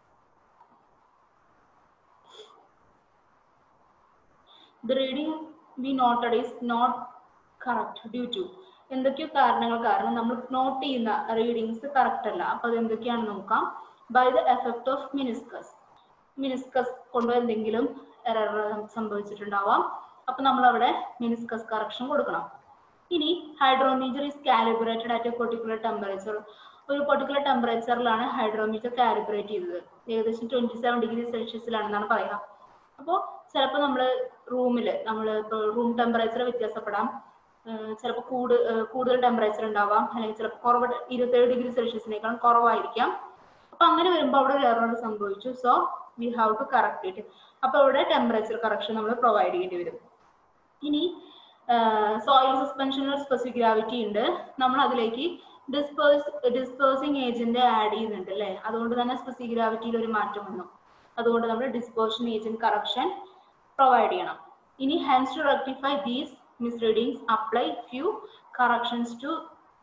the reading we noted is not correct due to എന്തൊക്കെയോ കാരണങ്ങൾ കാരണം നമ്മൾ നോട്ട് ചെയ്യുന്ന റീഡിങ്സ് കറക്റ്റ് അല്ല അപ്പൊ അത് എന്തൊക്കെയാണെന്ന് നോക്കാം by the effect of meniscus meniscus കൊണ്ട് എന്തെങ്കിലും എറർ സംഭവിച്ചിട്ടുണ്ടാവാം അപ്പൊ നമ്മൾ അവിടെ മിനിസ്കസ് കറക്ഷൻ കൊടുക്കണം ഇനി hydrometer is calibrated at a particular temperature ഒരു പെർട്ടിക്കുലർ ടെമ്പറേച്ചറിലാണ് ഹൈഡ്രോമീറ്റർ കാലിബ്രേറ്റ് ചെയ്തത് ഏകദേശം ട്വന്റി സെവൻ ഡിഗ്രി സെൽഷ്യസിലാണെന്നാണ് പറയുക അപ്പോൾ ചിലപ്പോൾ നമ്മൾ റൂമിൽ നമ്മൾ ഇപ്പോൾ റൂം ടെമ്പറേച്ചർ വ്യത്യാസപ്പെടാം ചിലപ്പോൾ കൂട് ഏഹ് കൂടുതൽ ടെമ്പറേച്ചർ ഉണ്ടാവാം അല്ലെങ്കിൽ ചിലപ്പോൾ കുറവ് ഇരുപത്തേഴ് ഡിഗ്രി സെൽഷ്യസിനേക്കാളും കുറവായിരിക്കാം അപ്പൊ അങ്ങനെ വരുമ്പോൾ അവിടെ ഒരു എറർ സംഭവിച്ചു so we have to correct it അപ്പൊ അവിടെ ടെമ്പറേച്ചർ കറക്ഷൻ നമ്മൾ പ്രൊവൈഡ് ചെയ്യേണ്ടി വരും ഇനി സോയിൽ സസ്പെൻഷനിൽ സ്പെസിഫിക് ഗ്രാവിറ്റി ഉണ്ട് നമ്മൾ അതിലേക്ക് ഡിസ്പേഴ്സ് ഡിസ്പേഴ്സിങ് ഏജന്റ് ആഡ് ചെയ്യുന്നുണ്ട് അല്ലേ അതുകൊണ്ട് തന്നെ സ്പെസിഫിക് ഗ്രാവിറ്റിയിൽ ഒരു മാറ്റം വന്നു അതുകൊണ്ട് നമ്മൾ ഡിസ്പേർഷൻ ഏജന്റ് കറക്ഷൻ പ്രൊവൈഡ് ചെയ്യണം ഇനി hence to rectify these misreadings apply few corrections to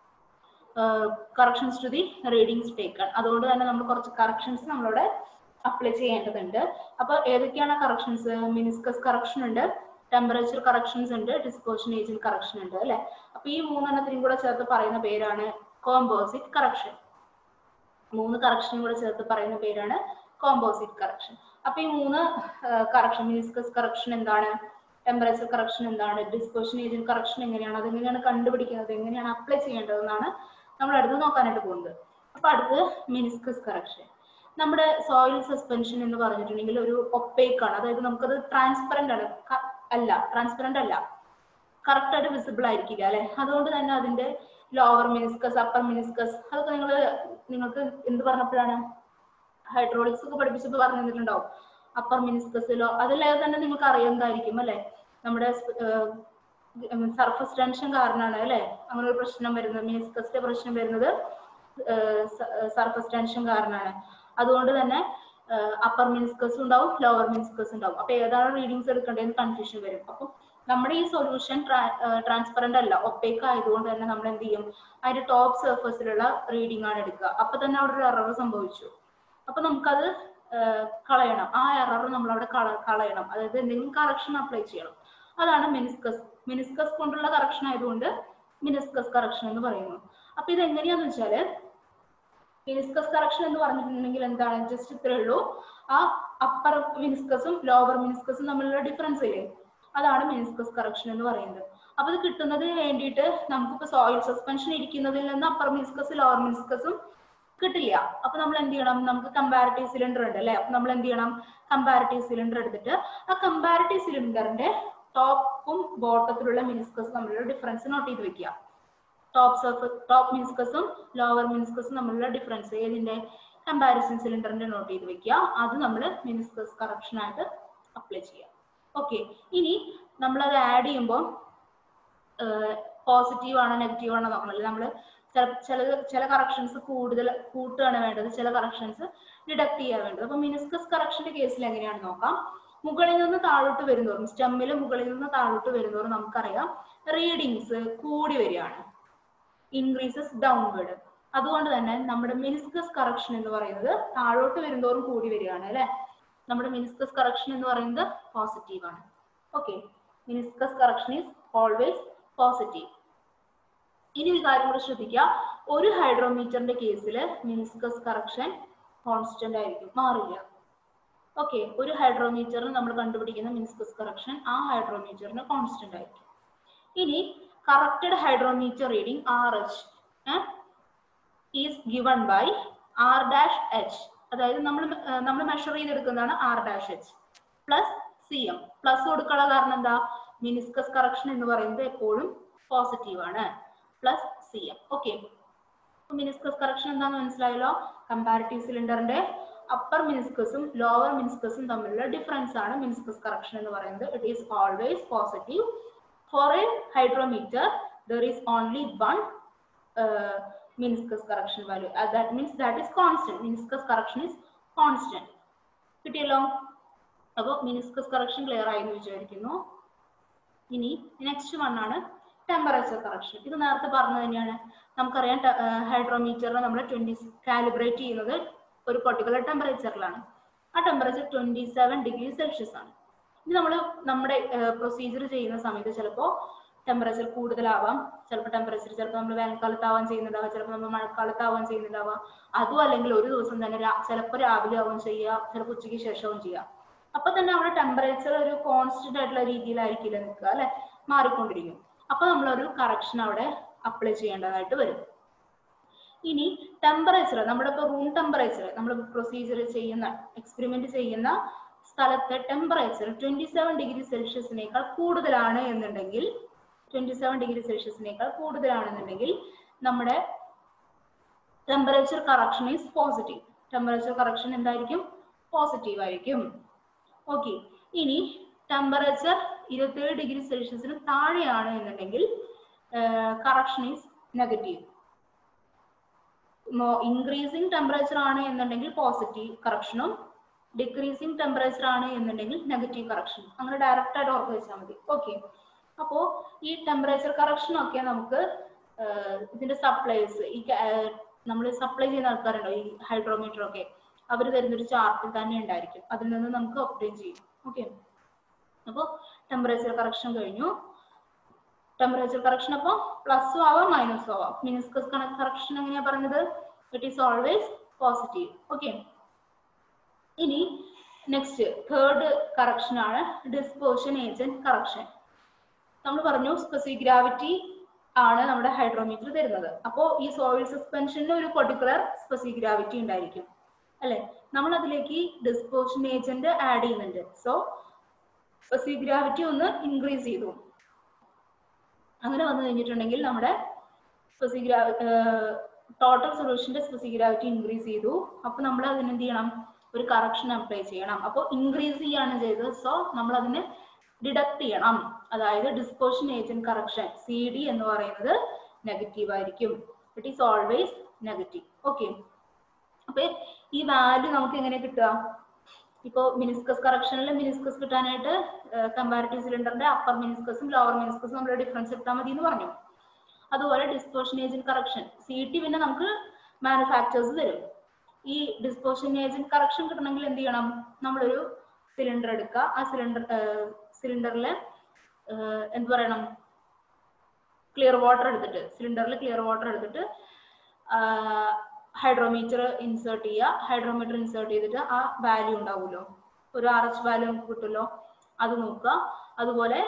corrections to the readings taken അതുകൊണ്ട് തന്നെ നമ്മൾ കുറച്ച് കറക്ഷൻസ് നമ്മളിവിടെ അപ്ലൈ ചെയ്യേണ്ടതുണ്ട് അപ്പൊ ഏതൊക്കെയാണ് കറക്ഷൻസ് മിനിസ്കസ് കറക്ഷൻ ഉണ്ട് ടെമ്പറേച്ചർ കറക്ഷൻസ് ഉണ്ട് ഡിസ്പോഷൻ ഏജന്റ് കറക്ഷൻ ഉണ്ട് അല്ലെ അപ്പൊ ഈ മൂന്നെണ്ണത്തിനും കൂടെ ചേർത്ത് പറയുന്ന പേരാണ് കോമ്പോസിറ്റ് കറക്ഷൻ മൂന്ന് കറക്ഷനും കൂടെ ചേർത്ത് പറയുന്ന പേരാണ് കോമ്പോസിറ്റ് കറക്ഷൻ അപ്പൊ ഈ മൂന്ന് കറക്ഷൻ മിനിസ്കസ് കറക്ഷൻ എന്താണ് ടെമ്പറേച്ചർ കറക്ഷൻ എന്താണ് ഡിസ്പോഷൻ ഏജന്റ് കറക്ഷൻ എങ്ങനെയാണ് അതെങ്ങനെയാണ് കണ്ടുപിടിക്കുന്നത് എങ്ങനെയാണ് അപ്ലൈ ചെയ്യേണ്ടതെന്നാണ് നമ്മൾ അടുത്ത് നോക്കാനായിട്ട് പോകുന്നത് അപ്പൊ അടുത്ത് മിനിസ്കസ് കറക്ഷൻ നമ്മുടെ സോയിൽ സസ്പെൻഷൻ എന്ന് പറഞ്ഞിട്ടുണ്ടെങ്കിൽ ഒരു ഒപ്പേക്ക് ആണ് അതായത് നമുക്കത് ട്രാൻസ്പെറന്റ് ആണ് ക- അല്ല ട്രാൻസ്പെറന്റ് അല്ല കറക്റ്റ് ആയിട്ട് വിസിബിൾ ആയിരിക്കില്ല അല്ലെ അതുകൊണ്ട് തന്നെ അതിന്റെ ലോവർ മിനിസ്കസ് അപ്പർ മിനിസ്കസ് അതൊക്കെ നിങ്ങൾ നിങ്ങൾക്ക് എന്ത് പറഞ്ഞപ്പോഴാണ് ഹൈഡ്രോളിക്സ് ഒക്കെ പഠിപ്പിച്ചപ്പോൾ പറഞ്ഞു തന്നിട്ടുണ്ടാവും അപ്പർ മിനിസ്കസിലോ അതല്ലാതെ തന്നെ നിങ്ങൾക്ക് അറിയുന്നതായിരിക്കും അല്ലെ നമ്മുടെ സർഫസ് ടെൻഷൻ കാരണമാണ് അല്ലെ അങ്ങനെ ഒരു പ്രശ്നം വരുന്നത് മിനിസ്കസിന്റെ പ്രശ്നം വരുന്നത് സർഫസ് ടെൻഷൻ കാരണമാണ് അതുകൊണ്ട് തന്നെ അപ്പർ മിനിസ്കസ് ഉണ്ടാവും ലോവർ മിനിസ്കസ് ഉണ്ടാവും അപ്പൊ ഏതാണ് റീഡിങ്സ് എടുക്കേണ്ടതെന്ന് കൺഫ്യൂഷൻ വരും അപ്പൊ നമ്മുടെ ഈ സൊല്യൂഷൻ ട്രാൻസ്പെറന്റ് അല്ല ഒപ്പേക്ക് ആയതുകൊണ്ട് തന്നെ നമ്മൾ എന്ത് ചെയ്യും അതിന്റെ ടോപ്പ് സർഫസിലുള്ള റീഡിംഗ് ആണ് എടുക്കുക അപ്പൊ തന്നെ അവിടെ ഒരു എറർ സംഭവിച്ചു അപ്പൊ നമുക്കത് ആഹ് കളയണം ആ എറർ നമ്മൾ അവിടെ കള- കളയണം അതായത് എന്തെങ്കിലും കറക്ഷൻ അപ്ലൈ ചെയ്യണം അതാണ് മിനിസ്കസ് മിനിസ്കസ് കൊണ്ടുള്ള കറക്ഷൻ ആയതുകൊണ്ട് മിനിസ്കസ് കറക്ഷൻ എന്ന് പറയുന്നു അപ്പൊ ഇത് എങ്ങനെയാന്ന് വെച്ചാല് മിനിസ്കസ് കറക്ഷൻ എന്ന് പറഞ്ഞിട്ടുണ്ടെങ്കിൽ എന്താണ് ജസ്റ്റ് ഇത്രേ ഉള്ളൂ ആ അപ്പർ മിനിസ്കസും ലോവർ മിനിസ്കസും തമ്മിലുള്ള ഡിഫറൻസ് ഇല്ലേ അതാണ് മിനിസ്കസ് കറക്ഷൻ എന്ന് പറയുന്നത് അപ്പൊ ഇത് കിട്ടുന്നതിന് വേണ്ടിയിട്ട് നമുക്കിപ്പോ സോയിൽ സസ്പെൻഷൻ ഇരിക്കുന്നതിൽ നിന്ന് അപ്പർ മിനിസ്കസ് ലോവർ മിനിസ്കസും കിട്ടില്ല അപ്പൊ നമ്മൾ എന്ത് ചെയ്യണം നമുക്ക് കമ്പാരിറ്റീവ് സിലിണ്ടർ ഉണ്ട് അല്ലെ അപ്പൊ നമ്മൾ എന്ത് ചെയ്യണം കമ്പാരിറ്റീവ് സിലിണ്ടർ എടുത്തിട്ട് ആ കമ്പാരിറ്റീവ് സിലിണ്ടറിന്റെ ടോപ്പും ബോട്ടത്തിലുള്ള മിനിസ്കസ് തമ്മിലുള്ള ഡിഫറൻസ് നോട്ട് ചെയ്ത് വെക്കുക ടോപ്പ് സർഫസ് ടോപ്പ് മിനിസ്കസും ലോവർ മിനിസ്കസും തമ്മിലുള്ള ഡിഫറൻസ് ഏതിന്റെ കമ്പാരിസൺ സിലിണ്ടറിന്റെ നോട്ട് ചെയ്ത് വെക്കുക അത് നമ്മൾ മിനിസ്കസ് കറക്ഷൻ ആയിട്ട് അപ്ലൈ ചെയ്യാം ഓക്കെ ഇനി നമ്മളത് ആഡ് ചെയ്യുമ്പോൾ പോസിറ്റീവ് ആണോ നെഗറ്റീവ് ആണോ നോക്കണമല്ലോ നമ്മൾ ചില ചില കറക്ഷൻസ് കൂടുതൽ കൂട്ടുകയാണ് വേണ്ടത് ചില കറക്ഷൻസ് ഡിഡക്ട് ചെയ്യാൻ വേണ്ടത് അപ്പൊ മിനിസ്കസ് കറക്ഷന്റെ കേസിൽ എങ്ങനെയാണ് നോക്കാം മുകളിൽ നിന്ന് താഴോട്ട് വരുന്നതോറും സ്റ്റെമ്മിൽ മുകളിൽ നിന്ന് താഴോട്ട് വരുന്നതോറും നമുക്കറിയാം റീഡിങ്സ് കൂടി വരികയാണ് ഇൻക്രീസസ് ഡൗൺവേർഡ് അതുകൊണ്ട് തന്നെ നമ്മുടെ മിനിസ്കസ് കറക്ഷൻ എന്ന് പറയുന്നത് താഴോട്ട് വരുന്നതോറും കൂടി വരികയാണ് അല്ലെ നമ്മുടെ മിനിസ്കസ് കറക്ഷൻ എന്ന് പറയുന്നത് പോസിറ്റീവ് ആണ് okay meniscus correction is always positive ഇനി ഒരു കാര്യം കൂടെ ശ്രദ്ധിക്കുക ഒരു ഹൈഡ്രോമീറ്ററിന്റെ കേസിൽ മിനിസ്കസ് കറക്ഷൻ കോൺസ്റ്റന്റ് ആയിരിക്കും മാറില്ല ഓക്കെ ഒരു ഹൈഡ്രോമീറ്ററിന് നമ്മൾ കണ്ടുപിടിക്കുന്ന മിനിസ്കസ് കറക്ഷൻ ആ ഹൈഡ്രോമീറ്ററിന് കോൺസ്റ്റന്റ് ആയിരിക്കും ഇനി corrected hydrometer reading R H is given by R dash H അതായത് നമ്മൾ നമ്മൾ മെഷർ ചെയ്തെടുക്കുന്നതാണ് R dash H plus C M plus കൊടുക്കാനുള്ള കാരണം എന്താ മിനിസ്കസ് കറക്ഷൻ എന്ന് പറയുന്നത് എപ്പോഴും പോസിറ്റീവ് ആണ് plus C M okay meniscus correction എന്താണെന്ന് മനസ്സിലായല്ലോ കമ്പാരിറ്റീവ് സിലിണ്ടറിന്റെ അപ്പർ മിനിസ്കസും ലോവർ മിനിസ്കസും തമ്മിലുള്ള ഡിഫറൻസ് ആണ് മിനിസ്കസ് കറക്ഷൻ എന്ന് പറയുന്നത് it is always positive for a hydrometer there is only one meniscus correction value uh, that means that is constant meniscus correction is constant കിട്ടിയല്ലോ അപ്പോൾ മിനിസ്കസ് കറക്ഷൻ ക്ലിയർ ആയി എന്ന് വിചാരിക്കുന്നു ഇനി നെക്സ്റ്റ് വൺ ആണ് ടെമ്പറേച്ചർ കറക്ഷൻ ഇത് നേരത്തെ പറഞ്ഞത് തന്നെയാണ് നമുക്കറിയാം ഹൈഡ്രോമീറ്ററിനെ നമ്മൾ ട്വന്റി കാലിബ്രേറ്റ് ചെയ്യുന്നത് ഒരു പെർട്ടിക്കുലർ ടെമ്പറേച്ചറിലാണ് ആ temperature twenty seven degree Celsius ആണ് ഇത് നമ്മൾ നമ്മുടെ പ്രൊസീജിയർ ചെയ്യുന്ന സമയത്ത് ചിലപ്പോൾ ടെമ്പറേച്ചർ കൂടുതലാവാം ചിലപ്പോൾ ടെമ്പറേച്ചർ ചിലപ്പോൾ നമ്മൾ വേനൽക്കാലത്താവാൻ ചെയ്യുന്നുണ്ടാവാം ചിലപ്പോൾ നമ്മൾ മഴക്കാലത്താവാൻ ചെയ്യുന്നുണ്ടാവാം അതും അല്ലെങ്കിൽ ഒരു ദിവസം തന്നെ ചിലപ്പോൾ രാവിലെ ആവും ചെയ്യുക ചിലപ്പോൾ ഉച്ചയ്ക്ക് ശേഷവും ചെയ്യുക അപ്പൊ തന്നെ അവിടെ ടെമ്പറേച്ചർ ഒരു കോൺസ്റ്റന്റ് ആയിട്ടുള്ള രീതിയിലായിരിക്കില്ല നിൽക്കുക അല്ലെ മാറിക്കൊണ്ടിരിക്കും അപ്പൊ നമ്മളൊരു കറക്ഷൻ അവിടെ അപ്ലൈ ചെയ്യേണ്ടതായിട്ട് വരും ഇനി ടെമ്പറേച്ചർ നമ്മുടെ ഇപ്പോൾ റൂം ടെമ്പറേച്ചർ നമ്മൾ പ്രൊസീജിയർ ചെയ്യുന്ന എക്സ്പെരിമെന്റ് ചെയ്യുന്ന സ്ഥലത്തെ ടെമ്പറേച്ചർ ട്വന്റി സെവൻ ഡിഗ്രി സെൽഷ്യസിനേക്കാൾ കൂടുതലാണ് എന്നുണ്ടെങ്കിൽ ട്വന്റി സെവൻ ഡിഗ്രി സെൽഷ്യസിനേക്കാൾ കൂടുതലാണെന്നുണ്ടെങ്കിൽ നമ്മുടെ temperature correction is positive temperature correction എന്തായിരിക്കും പോസിറ്റീവ് ആയിരിക്കും ഓക്കെ ഇനി ടെമ്പറേച്ചർ ഇരുപത്തേഴ് ഡിഗ്രി സെൽഷ്യസിന് താഴെയാണ് എന്നുണ്ടെങ്കിൽ correction is negative increasing temperature ആണ് എന്നുണ്ടെങ്കിൽ പോസിറ്റീവ് കറക്ഷനും ഡിക്രീസിങ് ടെമ്പറേച്ചർ ആണ് എന്നുണ്ടെങ്കിൽ നെഗറ്റീവ് കറക്ഷൻ അങ്ങനെ ഡയറക്റ്റ് ആയിട്ട് ഓർത്ത് വെച്ചാൽ മതി ഓക്കെ അപ്പോൾ ഈ ടെമ്പറേച്ചർ കറക്ഷൻ ഒക്കെ നമുക്ക് ഇതിന്റെ സപ്ലൈസ് ഈ നമ്മൾ സപ്ലൈ ചെയ്യുന്ന ആൾക്കാരുണ്ടോ ഈ ഹൈഡ്രോമീറ്റർ ഒക്കെ അവർ തരുന്നൊരു ചാർട്ട് തന്നെ ഉണ്ടായിരിക്കും അതിൽ നിന്ന് നമുക്ക് ഒപ്റ്റൈൻ ചെയ്യും ഓക്കെ അപ്പോൾ ടെമ്പറേച്ചർ കറക്ഷൻ കഴിഞ്ഞു ടെമ്പറേച്ചർ കറക്ഷൻ അപ്പോൾ പ്ലസും ആവാം മൈനസും ആവാം മിനിസ്കസ് കറക്ഷൻ എങ്ങനെയാ പറഞ്ഞത് it is always positive okay ഇനി നെക്സ്റ്റ് തേർഡ് കറക്ഷൻ ആണ് ഡിസ്പോഷൻ ഏജന്റ് കറക്ഷൻ നമ്മൾ പറഞ്ഞു സ്പെസിഫിക് ഗ്രാവിറ്റി ആണ് നമ്മുടെ ഹൈഡ്രോമീറ്റർ തരുന്നത് അപ്പോൾ ഈ സോയിൽ സസ്പെൻഷന് ഒരു പെർട്ടിക്കുലർ സ്പെസിഫിക് ഗ്രാവിറ്റി ഉണ്ടായിരിക്കും അല്ലെ നമ്മൾ അതിലേക്ക് ഡിസ്പോഷൻ ഏജന്റ് ആഡ് ചെയ്യുന്നുണ്ട് സോ സ്പെസിഫിക് ഗ്രാവിറ്റി ഒന്ന് ഇൻക്രീസ് ചെയ്തു അങ്ങനെ വന്നു കഴിഞ്ഞിട്ടുണ്ടെങ്കിൽ നമ്മുടെ സ്പെസിഫിക് ഗ്രാവി ടോട്ടൽ സൊല്യൂഷന്റെ സ്പെസിഫിക് ഗ്രാവിറ്റി ഇൻക്രീസ് ചെയ്തു അപ്പൊ നമ്മൾ അതിന് എന്ത് ചെയ്യണം ഒരു കറക്ഷൻ അപ്ലൈ ചെയ്യണം അപ്പോൾ ഇൻക്രീസ് ചെയ്യാണ് ചെയ്തത് സോ നമ്മൾ അതിന് ഡിഡക്ട് ചെയ്യണം അതായത് dispersion agent correction C D എന്ന് പറയുന്നത് നെഗറ്റീവ് ആയിരിക്കും it is always negative okay അപ്പൊ ഈ വാല്യൂ നമുക്ക് എങ്ങനെ കിട്ടുക ഇപ്പോൾ മിനിസ്കസ് കറക്ഷനിൽ മിനിസ്കസ് കിട്ടാനായിട്ട് കമ്പാരിറ്റീവ് സിലിണ്ടറിന്റെ അപ്പർ മിനിസ്കസും ലോവർ മിനിസ്കസും നമ്മൾ ഡിഫറൻസ് എടുത്താൽ മതി എന്ന് പറഞ്ഞു അതുപോലെ dispersion agent correction C T പിന്നെ നമുക്ക് മാനുഫാക്ചേഴ്സ് തരും ഈ ഡിസ്പോഷൻ ഏജന്റ് കറക്ഷൻ കിട്ടണമെങ്കിൽ എന്ത് ചെയ്യണം നമ്മളൊരു സിലിണ്ടർ എടുക്കുക ആ സിലിണ്ടർ സിലിണ്ടറിൽ എന്ത് പറയണം ക്ലിയർ വാട്ടർ എടുത്തിട്ട് സിലിണ്ടറിൽ ക്ലിയർ വാട്ടർ എടുത്തിട്ട് ഹൈഡ്രോമീറ്റർ ഇൻസേർട്ട് ചെയ്യുക ഹൈഡ്രോമീറ്റർ ഇൻസേർട്ട് ചെയ്തിട്ട് ആ വാല്യൂ ഉണ്ടാവുമല്ലോ ഒരു ആർ എച്ച് വാല്യൂ നമുക്ക് കിട്ടുമല്ലോ അത് നോക്കുക അതുപോലെ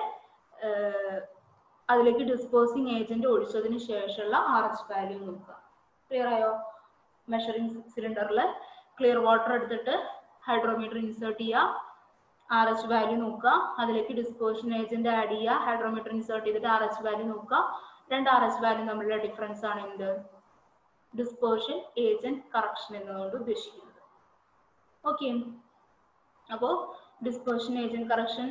അതിലേക്ക് ഡിസ്പോസിങ് ഏജന്റ് ഒഴിച്ചതിന് ശേഷമുള്ള ആർ എച്ച് വാല്യൂ നോക്കുക ക്ലിയർ ആയോ മെഷറിംഗ് സിലിണ്ടറിൽ ക്ലിയർ വാട്ടർ എടുത്തിട്ട് ഹൈഡ്രോമീറ്റർ ഇൻസേർട്ട് ചെയ്യുക ആർ എച്ച് വാല്യൂ നോക്കുക അതിലേക്ക് ഡിസ്പോഷൻ ഏജന്റ് ആഡ് ചെയ്യുക ഹൈഡ്രോമീറ്റർ ഇൻസേർട്ട് ചെയ്തിട്ട് ആർ എച്ച് വാല്യൂ നോക്കുക രണ്ട് ആർ എച്ച് വാല്യൂ തമ്മിലുള്ള ഡിഫറൻസ് ആണ് എന്ത് ഡിസ്പോഷൻ ഏജന്റ് കറക്ഷൻ എന്നതുകൊണ്ട് ഉദ്ദേശിക്കുന്നത് ഓക്കെ അപ്പോൾ dispersion agent correction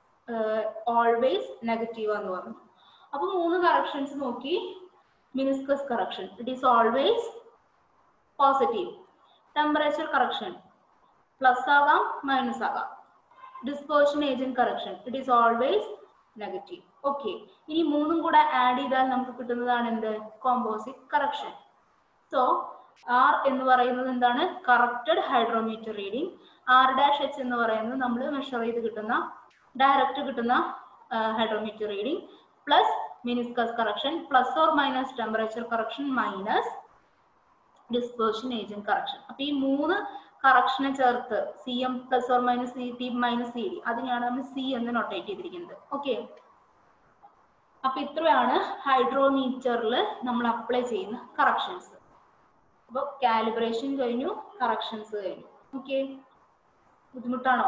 always negative എന്ന് പറഞ്ഞു അപ്പോൾ മൂന്ന് കറക്ഷൻസ് നോക്കി meniscus correction it is always positive temperature correction plus ആകാം മൈനസ് ആകാം dispersion agent correction it is always negative okay ഇനി മൂന്നും കൂടെ ആഡ് ചെയ്താൽ നമുക്ക് കിട്ടുന്നതാണ് എന്ത് കോമ്പോസിറ്റ് കറക്ഷൻ സോ ആർ എന്ന് പറയുന്നത് എന്താണ് corrected hydrometer reading R dash H എന്ന് പറയുന്നത് നമ്മൾ മെഷർ ചെയ്ത് കിട്ടുന്ന ഡയറക്റ്റ് കിട്ടുന്ന hydrometer reading plus meniscus correction plus or minus temperature correction minus dispersion agent correction അപ്പൊ ഈ മൂന്ന് കറക്ഷനെ ചേർത്ത് C M plus or minus C T minus C D അതിനെയാണ് നമ്മൾ സി എന്ന് നൊട്ടേറ്റ് ചെയ്തിരിക്കുന്നത് ഓക്കെ അപ്പൊ ഇത്രയാണ് ഹൈഡ്രോമീറ്ററിൽ നമ്മൾ അപ്ലൈ ചെയ്യുന്ന കറക്ഷൻസ് അപ്പൊ കാലിബ്രേഷൻ കഴിഞ്ഞു കറക്ഷൻസ് കഴിഞ്ഞു ഓക്കെ ബുദ്ധിമുട്ടാണോ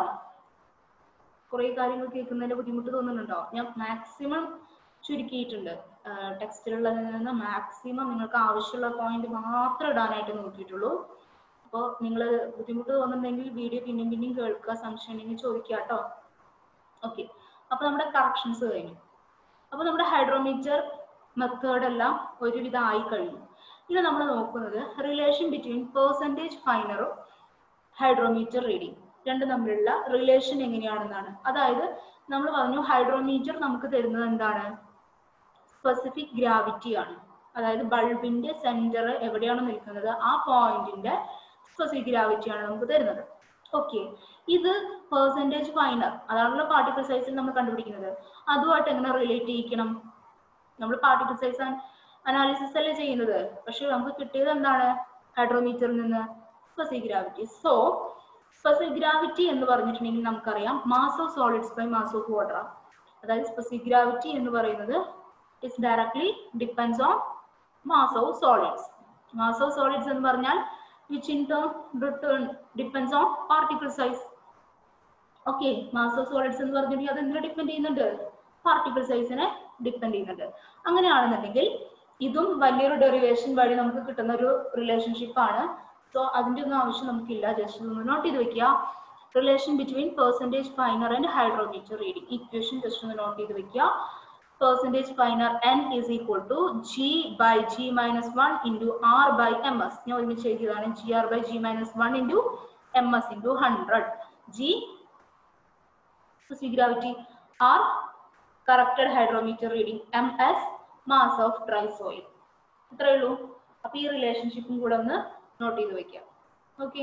കുറെ കാര്യങ്ങൾ കേൾക്കുന്നതിന്റെ ബുദ്ധിമുട്ട് തോന്നുന്നുണ്ടോ ഞാൻ മാക്സിമം ചുരുക്കിയിട്ടുണ്ട് ടെക്സ്റ്റിലുള്ളതിൽ നിന്ന് മാക്സിമം നിങ്ങൾക്ക് ആവശ്യമുള്ള പോയിന്റ് മാത്രം ഇടാനായിട്ട് നോക്കിയിട്ടുള്ളൂ അപ്പോൾ നിങ്ങൾ ബുദ്ധിമുട്ട് തോന്നുന്നുണ്ടെങ്കിൽ വീഡിയോ പിന്നെയും പിന്നെയും കേൾക്കുക സംശയം ഉണ്ടെങ്കിൽ ചോദിക്കുക കേട്ടോ ഓക്കെ അപ്പൊ നമ്മുടെ കറക്ഷൻസ് കഴിഞ്ഞു അപ്പൊ നമ്മുടെ ഹൈഡ്രോമീറ്റർ മെത്തേഡ് എല്ലാം ഒരുവിധം ആയി കഴിഞ്ഞു ഇനി നമ്മൾ നോക്കുന്നത് റിലേഷൻ ബിറ്റ്വീൻ പേഴ്സൻറ്റേജ് ഫൈനറും ഹൈഡ്രോമീറ്റർ റീഡിംഗ് രണ്ടും തമ്മിലുള്ള റിലേഷൻ എങ്ങനെയാണെന്നാണ് അതായത് നമ്മൾ പറഞ്ഞു ഹൈഡ്രോമീറ്റർ നമുക്ക് തരുന്നത് എന്താണ് സ്പെസിഫിക് ഗ്രാവിറ്റി ആണ് അതായത് ബൾബിന്റെ സെന്റർ എവിടെയാണ് നിൽക്കുന്നത് ആ പോയിന്റിന്റെ സ്പെസിഫിക് ഗ്രാവിറ്റി ആണ് നമുക്ക് തരുന്നത് ഓക്കെ ഇത് പെർസെൻറ്റേജ് ഫൈനർ അതാണല്ലോ പാർട്ടിക്കിൾ സൈസിൽ നമ്മൾ കണ്ടുപിടിക്കുന്നത് അതുമായിട്ട് എങ്ങനെ റിലേറ്റ് ചെയ്യിക്കണം നമ്മൾ പാർട്ടിക്കിൾ സൈസ് അനാലിസിസ് അല്ലേ ചെയ്യുന്നത് പക്ഷെ നമുക്ക് കിട്ടിയത് എന്താണ് ഹൈഡ്രോമീറ്ററിൽ നിന്ന് specific gravity so specific gravity എന്ന് പറഞ്ഞിട്ടുണ്ടെങ്കിൽ നമുക്കറിയാം mass of solids by mass of water അതായത് സ്പെസിഫിക് ഗ്രാവിറ്റി എന്ന് പറയുന്നത് it's directly depends on mass of solids mass of solids എന്ന് പറഞ്ഞാൽ which in term return depends on particle size okay mass of solids എന്ന് പറഞ്ഞിട്ടുണ്ടെങ്കിൽ അത് എന്തിനെ ഡിപ്പെൻഡ് ചെയ്യുന്നുണ്ട് പാർട്ടിക്കിൾ സൈസിനെ ഡിപ്പെൻഡ് ചെയ്യുന്നുണ്ട് അങ്ങനെയാണെന്നുണ്ടെങ്കിൽ ഇതും വലിയൊരു ഡെറിവേഷൻ വഴി നമുക്ക് കിട്ടുന്ന ഒരു റിലേഷൻഷിപ്പ് ആണ് സോ അതിന്റെ ഒന്നും ആവശ്യം നമുക്കില്ല ജസ്റ്റ് ഒന്ന് നോട്ട് ചെയ്ത് വെക്കുക relation between percentage finer and hydrometer reading equation just ഒന്ന് നോട്ട് ചെയ്ത് വെക്കുക percentage finer N is equal to G by G minus one into R by M S ഞാൻ ഒരുമിച്ച് എഴുതിയതാണ് G R by G minus one into M S into hundred G gravity r corrected hydrometer reading ms mass of dry soil ഇത്രയേ ഉള്ളൂ അപ്പൊ ഈ റിലേഷൻഷിപ്പും കൂടെ ഒന്ന് നോട്ട് ചെയ്ത് വെക്കാം ഓക്കെ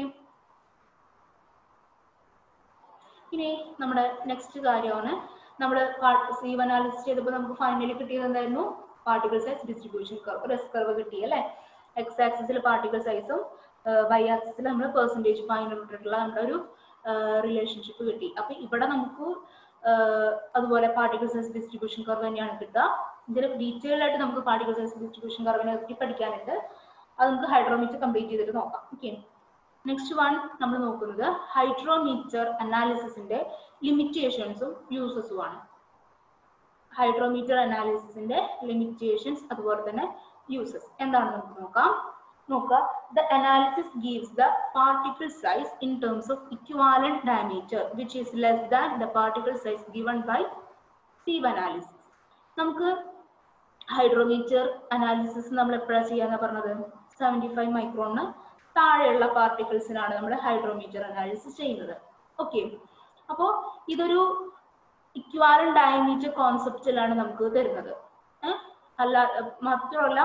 ഇനി നമ്മുടെ നെക്സ്റ്റ് കാര്യമാണ് നമ്മൾ സീവ് അനാലിസിസ് ചെയ്തപ്പോൾ നമുക്ക് ഫൈനലി കിട്ടിയത് എന്തായിരുന്നു പാർട്ടിക്കിൾ സൈസ് ഡിസ്ട്രിബ്യൂഷൻ കർവ് റെസ് കർവ് കിട്ടി അല്ലേ എക്സ് ആക്സിസിൽ പാർട്ടിക്കിൾ സൈസും വൈ ആക്സിസിൽ നമ്മൾ പെർസെൻറ്റേജ് ഫൈനൽ ഇട്ടിട്ടുള്ള നമ്മുടെ ഒരു റിലേഷൻഷിപ്പ് കിട്ടി അപ്പൊ ഇവിടെ നമുക്ക് അതുപോലെ പാർട്ടിക്കിൾ സൈസ് ഡിസ്ട്രിബ്യൂഷൻ കർവ് തന്നെയാണ് കിട്ടുക ഇതിൽ ഡീറ്റെയിൽ ആയിട്ട് നമുക്ക് പാർട്ടിക്കിൾ സൈസ് ഡിസ്ട്രിബ്യൂഷൻ കർവിനെ പറ്റി പഠിക്കാനുണ്ട് അത് നമുക്ക് ഹൈഡ്രോമീറ്റർ കംപ്ലീറ്റ് ചെയ്തിട്ട് നോക്കാം ഓക്കെ നെക്സ്റ്റ് വൺ നമ്മൾ നോക്കുന്നത് ഹൈഡ്രോമീറ്റർ അനാലിസിസിന്റെ ലിമിറ്റേഷൻസും യൂസസും ആണ് ഹൈഡ്രോമീറ്റർ അനാലിസിസിന്റെ ലിമിറ്റേഷൻസ് അതുപോലെ തന്നെ യൂസസ് എന്താണെന്ന് നമുക്ക് നോക്കാം നോക്കുക the analysis gives the particle size in terms of equivalent diameter which is less than the particle size given by sieve analysis നമുക്ക് ഹൈഡ്രോമീറ്റർ അനാലിസിസ് നമ്മൾ എപ്പോഴാണ് ചെയ്യാന്ന് പറഞ്ഞത് സെവൻറ്റി ഫൈവ് മൈക്രോണിന് താഴെയുള്ള പാർട്ടിക്കിൾസിനാണ് നമ്മൾ ഹൈഡ്രോമീറ്റർ അനാലിസിസ് ചെയ്യുന്നത് ഓക്കെ അപ്പോൾ ഇതൊരു ഇക്വാലൻ ഡയമീറ്റർ കോൺസെപ്റ്റിലാണ് നമുക്ക് തരുന്നത് അല്ല മാത്രമല്ല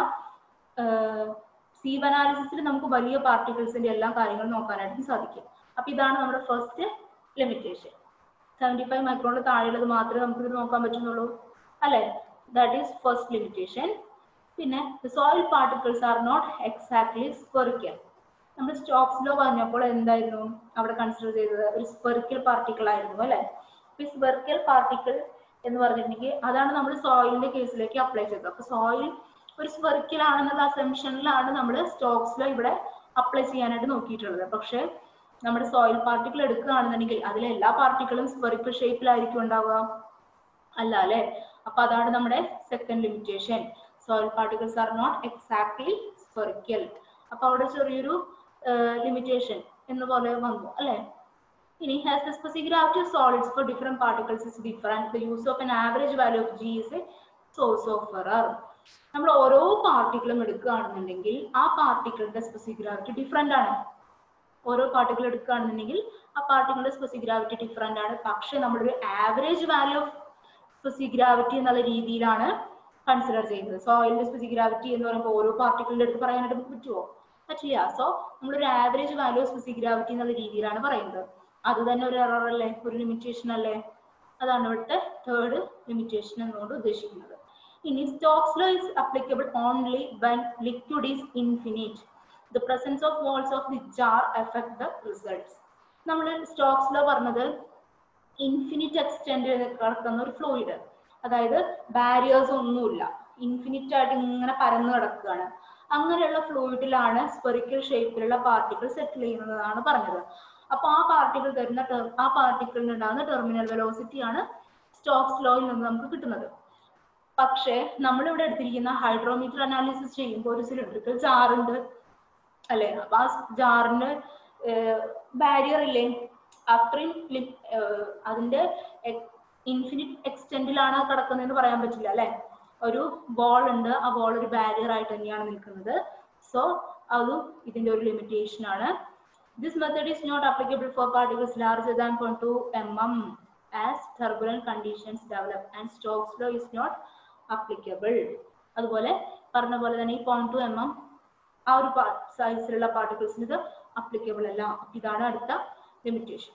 സീവ് അനാലിസിസിൽ നമുക്ക് വലിയ പാർട്ടിക്കിൾസിന്റെ എല്ലാ കാര്യങ്ങളും നോക്കാനായിട്ട് സാധിക്കും അപ്പൊ ഇതാണ് നമ്മുടെ ഫസ്റ്റ് ലിമിറ്റേഷൻ സെവൻറ്റി ഫൈവ് മൈക്രോണിൽ താഴെയുള്ളത് മാത്രമേ നമുക്ക് ഇത് നോക്കാൻ പറ്റുന്നുള്ളൂ അല്ലെ ദാറ്റ് ഈസ് ഫസ്റ്റ് ലിമിറ്റേഷൻ പിന്നെ soil particles are not exactly spherical നമ്മൾ സ്റ്റോക്സ് ലോ പറഞ്ഞപ്പോൾ എന്തായിരുന്നു അവിടെ കൺസിഡർ ചെയ്തത് ഒരു സ്പെറിക്കൽ പാർട്ടിക്കിൾ ആയിരുന്നു അല്ലെ ഈ സ്പെറിക്കൽ പാർട്ടിക്കിൾ എന്ന് പറഞ്ഞിട്ടുണ്ടെങ്കിൽ അതാണ് നമ്മൾ സോയിലിന്റെ കേസിലേക്ക് അപ്ലൈ ചെയ്തത് അപ്പൊ സോയിൽ ഒരു സ്പെറിക്കൽ ആണെന്നുള്ള അസംഷനിലാണ് നമ്മൾ സ്റ്റോക്സിലോ ഇവിടെ അപ്ലൈ ചെയ്യാനായിട്ട് നോക്കിയിട്ടുള്ളത് പക്ഷെ നമ്മുടെ സോയിൽ പാർട്ടിക്കിൾ എടുക്കുകയാണെന്നുണ്ടെങ്കിൽ അതിലെ എല്ലാ പാർട്ടിക്കിളും സ്പെറിക്കൽ ഷേപ്പിലായിരിക്കും ഉണ്ടാവുക അല്ല അല്ലെ അപ്പൊ അതാണ് നമ്മുടെ second limitation soil particles are not exactly spherical അപ്പൊ അവിടെ ചെറിയൊരു ലിമിറ്റേഷൻ എന്ന് പോലെ വന്നു അല്ലെ ഇനി has the specific gravity of solids for different particles is different the use of an average value of G is a source of error നമ്മൾ ഓരോ പാർട്ടിക്കിളും എടുക്കുകയാണെന്നുണ്ടെങ്കിൽ ആ പാർട്ടിക്കിളിന്റെ സ്പെസിഫിക് ഗ്രാവിറ്റി ഡിഫറെന്റ് ആണ് ഓരോ പാർട്ടിക്കിൾ എടുക്കുകയാണെന്നുണ്ടെങ്കിൽ ആ പാർട്ടിക്കിളിന്റെ സ്പെസിഫിക് ഗ്രാവിറ്റി ഡിഫറെന്റ് ആണ് പക്ഷെ നമ്മളൊരു average value of specific gravity എന്നുള്ള രീതിയിലാണ് കൺസിഡർ ചെയ്യുന്നത് സോയിലിന്റെ സ്പെസിഫിക് ഗ്രാവിറ്റി എന്ന് പറയുമ്പോൾ ഓരോ പാർട്ടിക്കിളിന്റെ അടുത്ത് പറയാനായിട്ട് നമുക്ക് പറ്റുമോ പറ്റില്ല സോ നമ്മളൊരു average value of specific gravity എന്നുള്ള രീതിയിലാണ് പറയുന്നത് അത് തന്നെ ഒരു എറർ അല്ലേ ഒരു ലിമിറ്റേഷൻ അല്ലേ അതാണ് ഇവിടുത്തെ തേർഡ് ലിമിറ്റേഷൻ എന്നുകൊണ്ട് ഉദ്ദേശിക്കുന്നത് ഇനി Stokes law is applicable only when liquid is infinite the presence of walls of the jar effect the results നമ്മൾ സ്റ്റോക്സ് ലോ പറഞ്ഞത് ഇൻഫിനിറ്റ് എക്സ്റ്റെൻഡ് കിടക്കുന്ന ഒരു ഫ്ലൂയിഡ് അതായത് ബാരിയേഴ്സ് ഒന്നുമില്ല ഇൻഫിനിറ്റ് ആയിട്ട് ഇങ്ങനെ പരന്നു കിടക്കുകയാണ് അങ്ങനെയുള്ള ഫ്ലൂയിഡിലാണ് സ്പെറിക്കൽ ഷേപ്പിലുള്ള പാർട്ടിക്കിൾ സെറ്റിൽ ചെയ്യുന്നതാണ് പറഞ്ഞത് അപ്പൊ ആ പാർട്ടിക്കിൾ തരുന്ന ആ പാർട്ടിക്കിളിന് ഉണ്ടാകുന്ന ടെർമിനൽ വെലോസിറ്റി ആണ് സ്റ്റോക്സ് ലോയിൽ നിന്ന് നമുക്ക് കിട്ടുന്നത് പക്ഷേ നമ്മളിവിടെ എടുത്തിരിക്കുന്ന ഹൈഡ്രോമീറ്റർ അനാലിസിസ് ചെയ്യുമ്പോൾ ഒരു സിലിണ്ടറിക്കൽ ജാറുണ്ട് അല്ലെ അപ്പൊ ആ ജാറിന് ബാരിയർ ഇല്ലേ അത്രയും അതിന്റെ ഇൻഫിനിറ്റ് എക്സ്റ്റെൻഡിലാണ് കിടക്കുന്നതെന്ന് പറയാൻ പറ്റില്ല അല്ലെ ഒരു ബോൾ ഉണ്ട് ആ ബോൾ ഒരു ബാരിയർ ആയിട്ട് തന്നെയാണ് നിൽക്കുന്നത് സോ അതും ഇതിന്റെ ഒരു ലിമിറ്റേഷൻ ആണ് this method is not applicable for particles larger than point two M M as turbulent conditions develop and Stokes law is not applicable അതുപോലെ പറഞ്ഞ പോലെ തന്നെ ഈ പോയിന്റ് ടു എം എം ആ ഒരു സൈസിലുള്ള പാർട്ടിക്കിൾസിന് ഇത് അപ്ലിക്കബിൾ അല്ല ഇതാണ് അടുത്ത ലിമിറ്റേഷൻ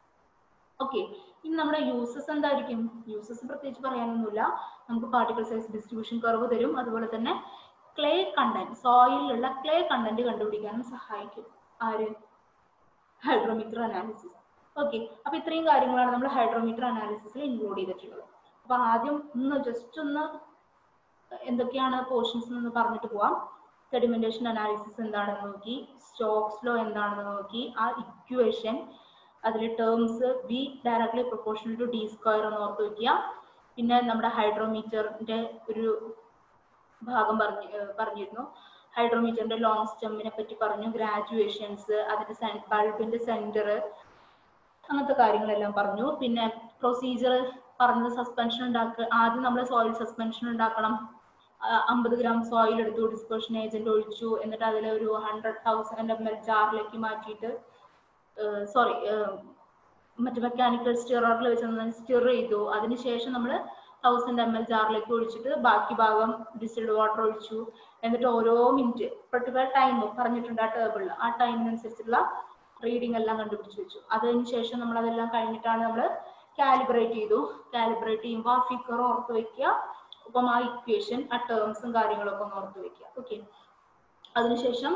ഓക്കെ ഇനി നമ്മുടെ യൂസസ് എന്തായിരിക്കും യൂസസ് പ്രത്യേകിച്ച് പറയാനൊന്നുമില്ല നമുക്ക് പാർട്ടിക്കിൾ സൈസ് ഡിസ്ട്രിബ്യൂഷൻ കർവ് തരും അതുപോലെ തന്നെ ക്ലേ കണ്ടന്റ് സോയിലുള്ള ക്ലേ കണ്ടന്റ് കണ്ടുപിടിക്കാനും സഹായിക്കും ആര് ഹൈഡ്രോമീറ്റർ അനാലിസിസ് ഓക്കെ അപ്പൊ ഇത്രയും കാര്യങ്ങളാണ് നമ്മൾ ഹൈഡ്രോമീറ്റർ അനാലിസിസിൽ ഇൻക്ലൂഡ് ചെയ്തിട്ടുള്ളത് അപ്പൊ ആദ്യം ഒന്ന് ജസ്റ്റ് ഒന്ന് എന്തൊക്കെയാണ് പോർഷൻസ് എന്ന് പറഞ്ഞിട്ട് പോവാം സെഡിമെന്റേഷൻ അനാലിസിസ് എന്താണെന്ന് നോക്കി സ്റ്റോക്സ് ലോ എന്താണെന്ന് നോക്കി ആ ഇക്വേഷൻ അതിൽ terms be directly proportional to D square എന്ന് ഓർത്ത് വെക്കുക പിന്നെ നമ്മുടെ ഹൈഡ്രോമീറ്ററിന്റെ ഒരു ഭാഗം പറഞ്ഞു ഏർ പറഞ്ഞിരുന്നു ഹൈഡ്രോമീറ്ററിന്റെ ലോങ് സ്റ്റെമ്മിനെ പറ്റി പറഞ്ഞു ഗ്രാജുവേഷൻസ് അതിന്റെ ബൾബിന്റെ സെന്റർ അങ്ങനത്തെ കാര്യങ്ങളെല്ലാം പറഞ്ഞു പിന്നെ പ്രൊസീജിയർ പറഞ്ഞത് സസ്പെൻഷൻ ഉണ്ടാക്കുക ആദ്യം നമ്മൾ സോയിൽ സസ്പെൻഷൻ ഉണ്ടാക്കണം അമ്പത് ഗ്രാം സോയിൽ എടുത്തു ഡിസ്പേർഷൻ ഏജന്റ് ഒഴിച്ചു എന്നിട്ട് അതിൽ ഒരു ഹൺഡ്രഡ് തൗസൻഡ് എം എൽ ജാറിലേക്ക് മാറ്റിയിട്ട് സോറി മറ്റേ മെക്കാനിക്കൽ സ്റ്റിററിൽ വെച്ച് സ്റ്റിർ ചെയ്തു അതിനുശേഷം നമ്മൾ തൗസൻഡ് എം എൽ ജാറിലേക്ക് ഒഴിച്ചിട്ട് ബാക്കി ഭാഗം ഡിസ്റ്റിൽഡ് വാട്ടർ ഒഴിച്ചു എന്നിട്ട് ഓരോ മിനിറ്റ് പെർട്ടിക്കുലർ ടൈം പറഞ്ഞിട്ടുണ്ട് ആ ടേബിളിൽ ആ ടൈമിനനുസരിച്ചുള്ള റീഡിംഗ് എല്ലാം കണ്ടുപിടിച്ച് വെച്ചു അതിന് ശേഷം നമ്മൾ അതെല്ലാം കഴിഞ്ഞിട്ടാണ് നമ്മൾ കാലിബ്രേറ്റ് ചെയ്തു കാലിബ്രേറ്റ് ചെയ്യുമ്പോൾ ആ ഫിഗർ ഓർത്ത് വെക്കുക ഒപ്പം ആ ഇക്വേഷൻ ആ ടേംസും കാര്യങ്ങളൊക്കെ ഒന്ന് ഓർത്ത് വെക്കുക ഓക്കെ അതിനുശേഷം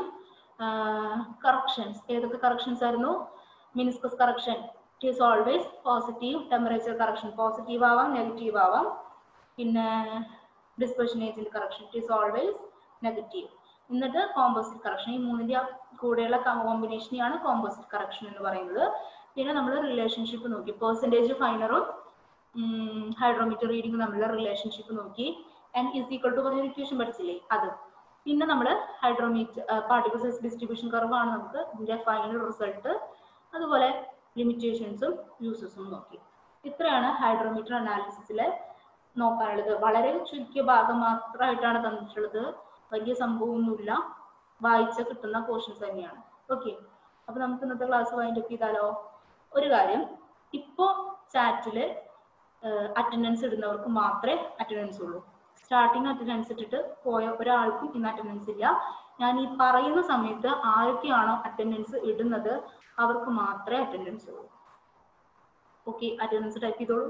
കറക്ഷൻസ് ഏതൊക്കെ കറക്ഷൻസ് ആയിരുന്നു meniscus correction it is always positive temperature correction positive ആവാം നെഗറ്റീവ് ആവാം പിന്നെ dispersion agent correction it is always negative എന്നിട്ട് കോമ്പോസിറ്റ് കറക്ഷൻ ഈ മൂന്നിന്റെ കൂടെയുള്ള കോമ്പിനേഷനെയാണ് കോമ്പോസിറ്റ് കറക്ഷൻ എന്ന് പറയുന്നത് പിന്നെ നമ്മൾ റിലേഷൻഷിപ്പ് നോക്കി പെർസെൻറ്റേജ് ഫൈനറും ഹൈഡ്രോമീറ്റർ റീഡിംഗ് തമ്മിലുള്ള റിലേഷൻഷിപ്പ് നോക്കി എൻ ഇസ് ഈക്വൽ ടു പറഞ്ഞ ഇക്വേഷൻ പഠിച്ചില്ലേ അത് പിന്നെ നമ്മൾ ഹൈഡ്രോമീറ്റർ പാർട്ടിക്കിൾ സൈസ് ഡിസ്ട്രിബ്യൂഷൻ കർവാണ് നമുക്ക് ഇതിന്റെ ഫൈനൽ റിസൾട്ട് അതുപോലെ ലിമിറ്റേഷൻസും യൂസസും നോക്കി ഇത്രയാണ് ഹൈഡ്രോമീറ്റർ അനാലിസിസിലെ നോക്കാനുള്ളത് വളരെ ചുരുക്കിയ ഭാഗം മാത്രമായിട്ടാണ് തന്നിട്ടുള്ളത് വലിയ സംഭവമൊന്നുമില്ല വായിച്ച കിട്ടുന്ന പോർഷൻസ് തന്നെയാണ് ഓക്കെ അപ്പൊ നമുക്ക് ഇന്നത്തെ ക്ലാസ് വൈൻഡ് അപ്പ് ചെയ്താലോ ഒരു കാര്യം ഇപ്പോ ചാറ്റില് അറ്റൻഡൻസ് ഇടുന്നവർക്ക് മാത്രമേ അറ്റൻഡൻസ് ഉള്ളൂ സ്റ്റാർട്ടിങ് അറ്റൻഡൻസ് ഇട്ടിട്ട് പോയ ഒരാൾക്കും ഇന്ന് അറ്റൻഡൻസ് ഇല്ല ഞാൻ ഈ പറയുന്ന സമയത്ത് ആരൊക്കെയാണോ അറ്റൻഡൻസ് ഇടുന്നത് അവർക്ക് മാത്രമേ അറ്റൻഡൻസ് ഉള്ളൂ ഓക്കെ അറ്റൻഡൻസ് ടൈപ്പ് ചെയ്തോളൂ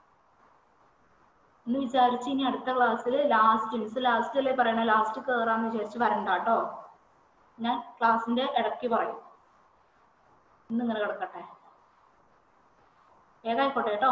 എന്ന് വിചാരിച്ച് ഇനി അടുത്ത ക്ലാസ്സിൽ ലാസ്റ്റ് മിസ് ലാസ്റ്റ് അല്ലേ പറയണ ലാസ്റ്റ് കയറാന്ന് വിചാരിച്ച് വരണ്ട കേട്ടോ ഞാൻ ക്ലാസ്സിന്റെ ഇടയ്ക്ക് പറയും ഇന്ന് ഇങ്ങനെ കിടക്കട്ടെ വേഗമായിക്കോട്ടെ കേട്ടോ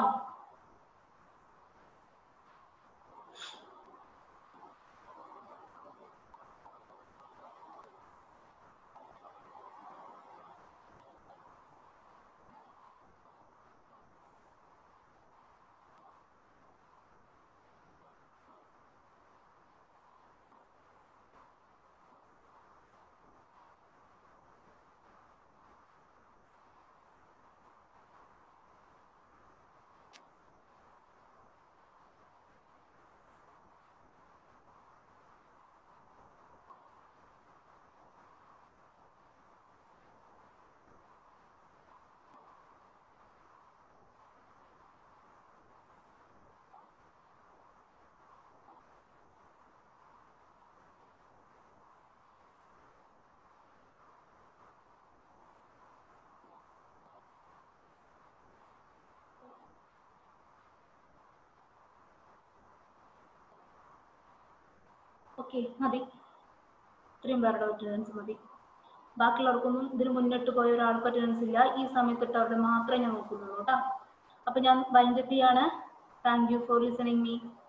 ഓക്കെ മതി ഇത്രയും പേരുടെ അറ്റൻഡൻസ് മതി ബാക്കിയുള്ളവർക്കൊന്നും ഇതിന് മുന്നിട്ട് പോയ ഒരാൾക്ക് അറ്റൻഡൻസ് ഇല്ല ഈ സമയത്തിട്ടവരുടെ മാത്രമേ ഞാൻ നോക്കുന്നുള്ളൂ കേട്ടോ അപ്പൊ ഞാൻ വൈൻഡപ്പ് ചെയ്യാണ് thank you for listening me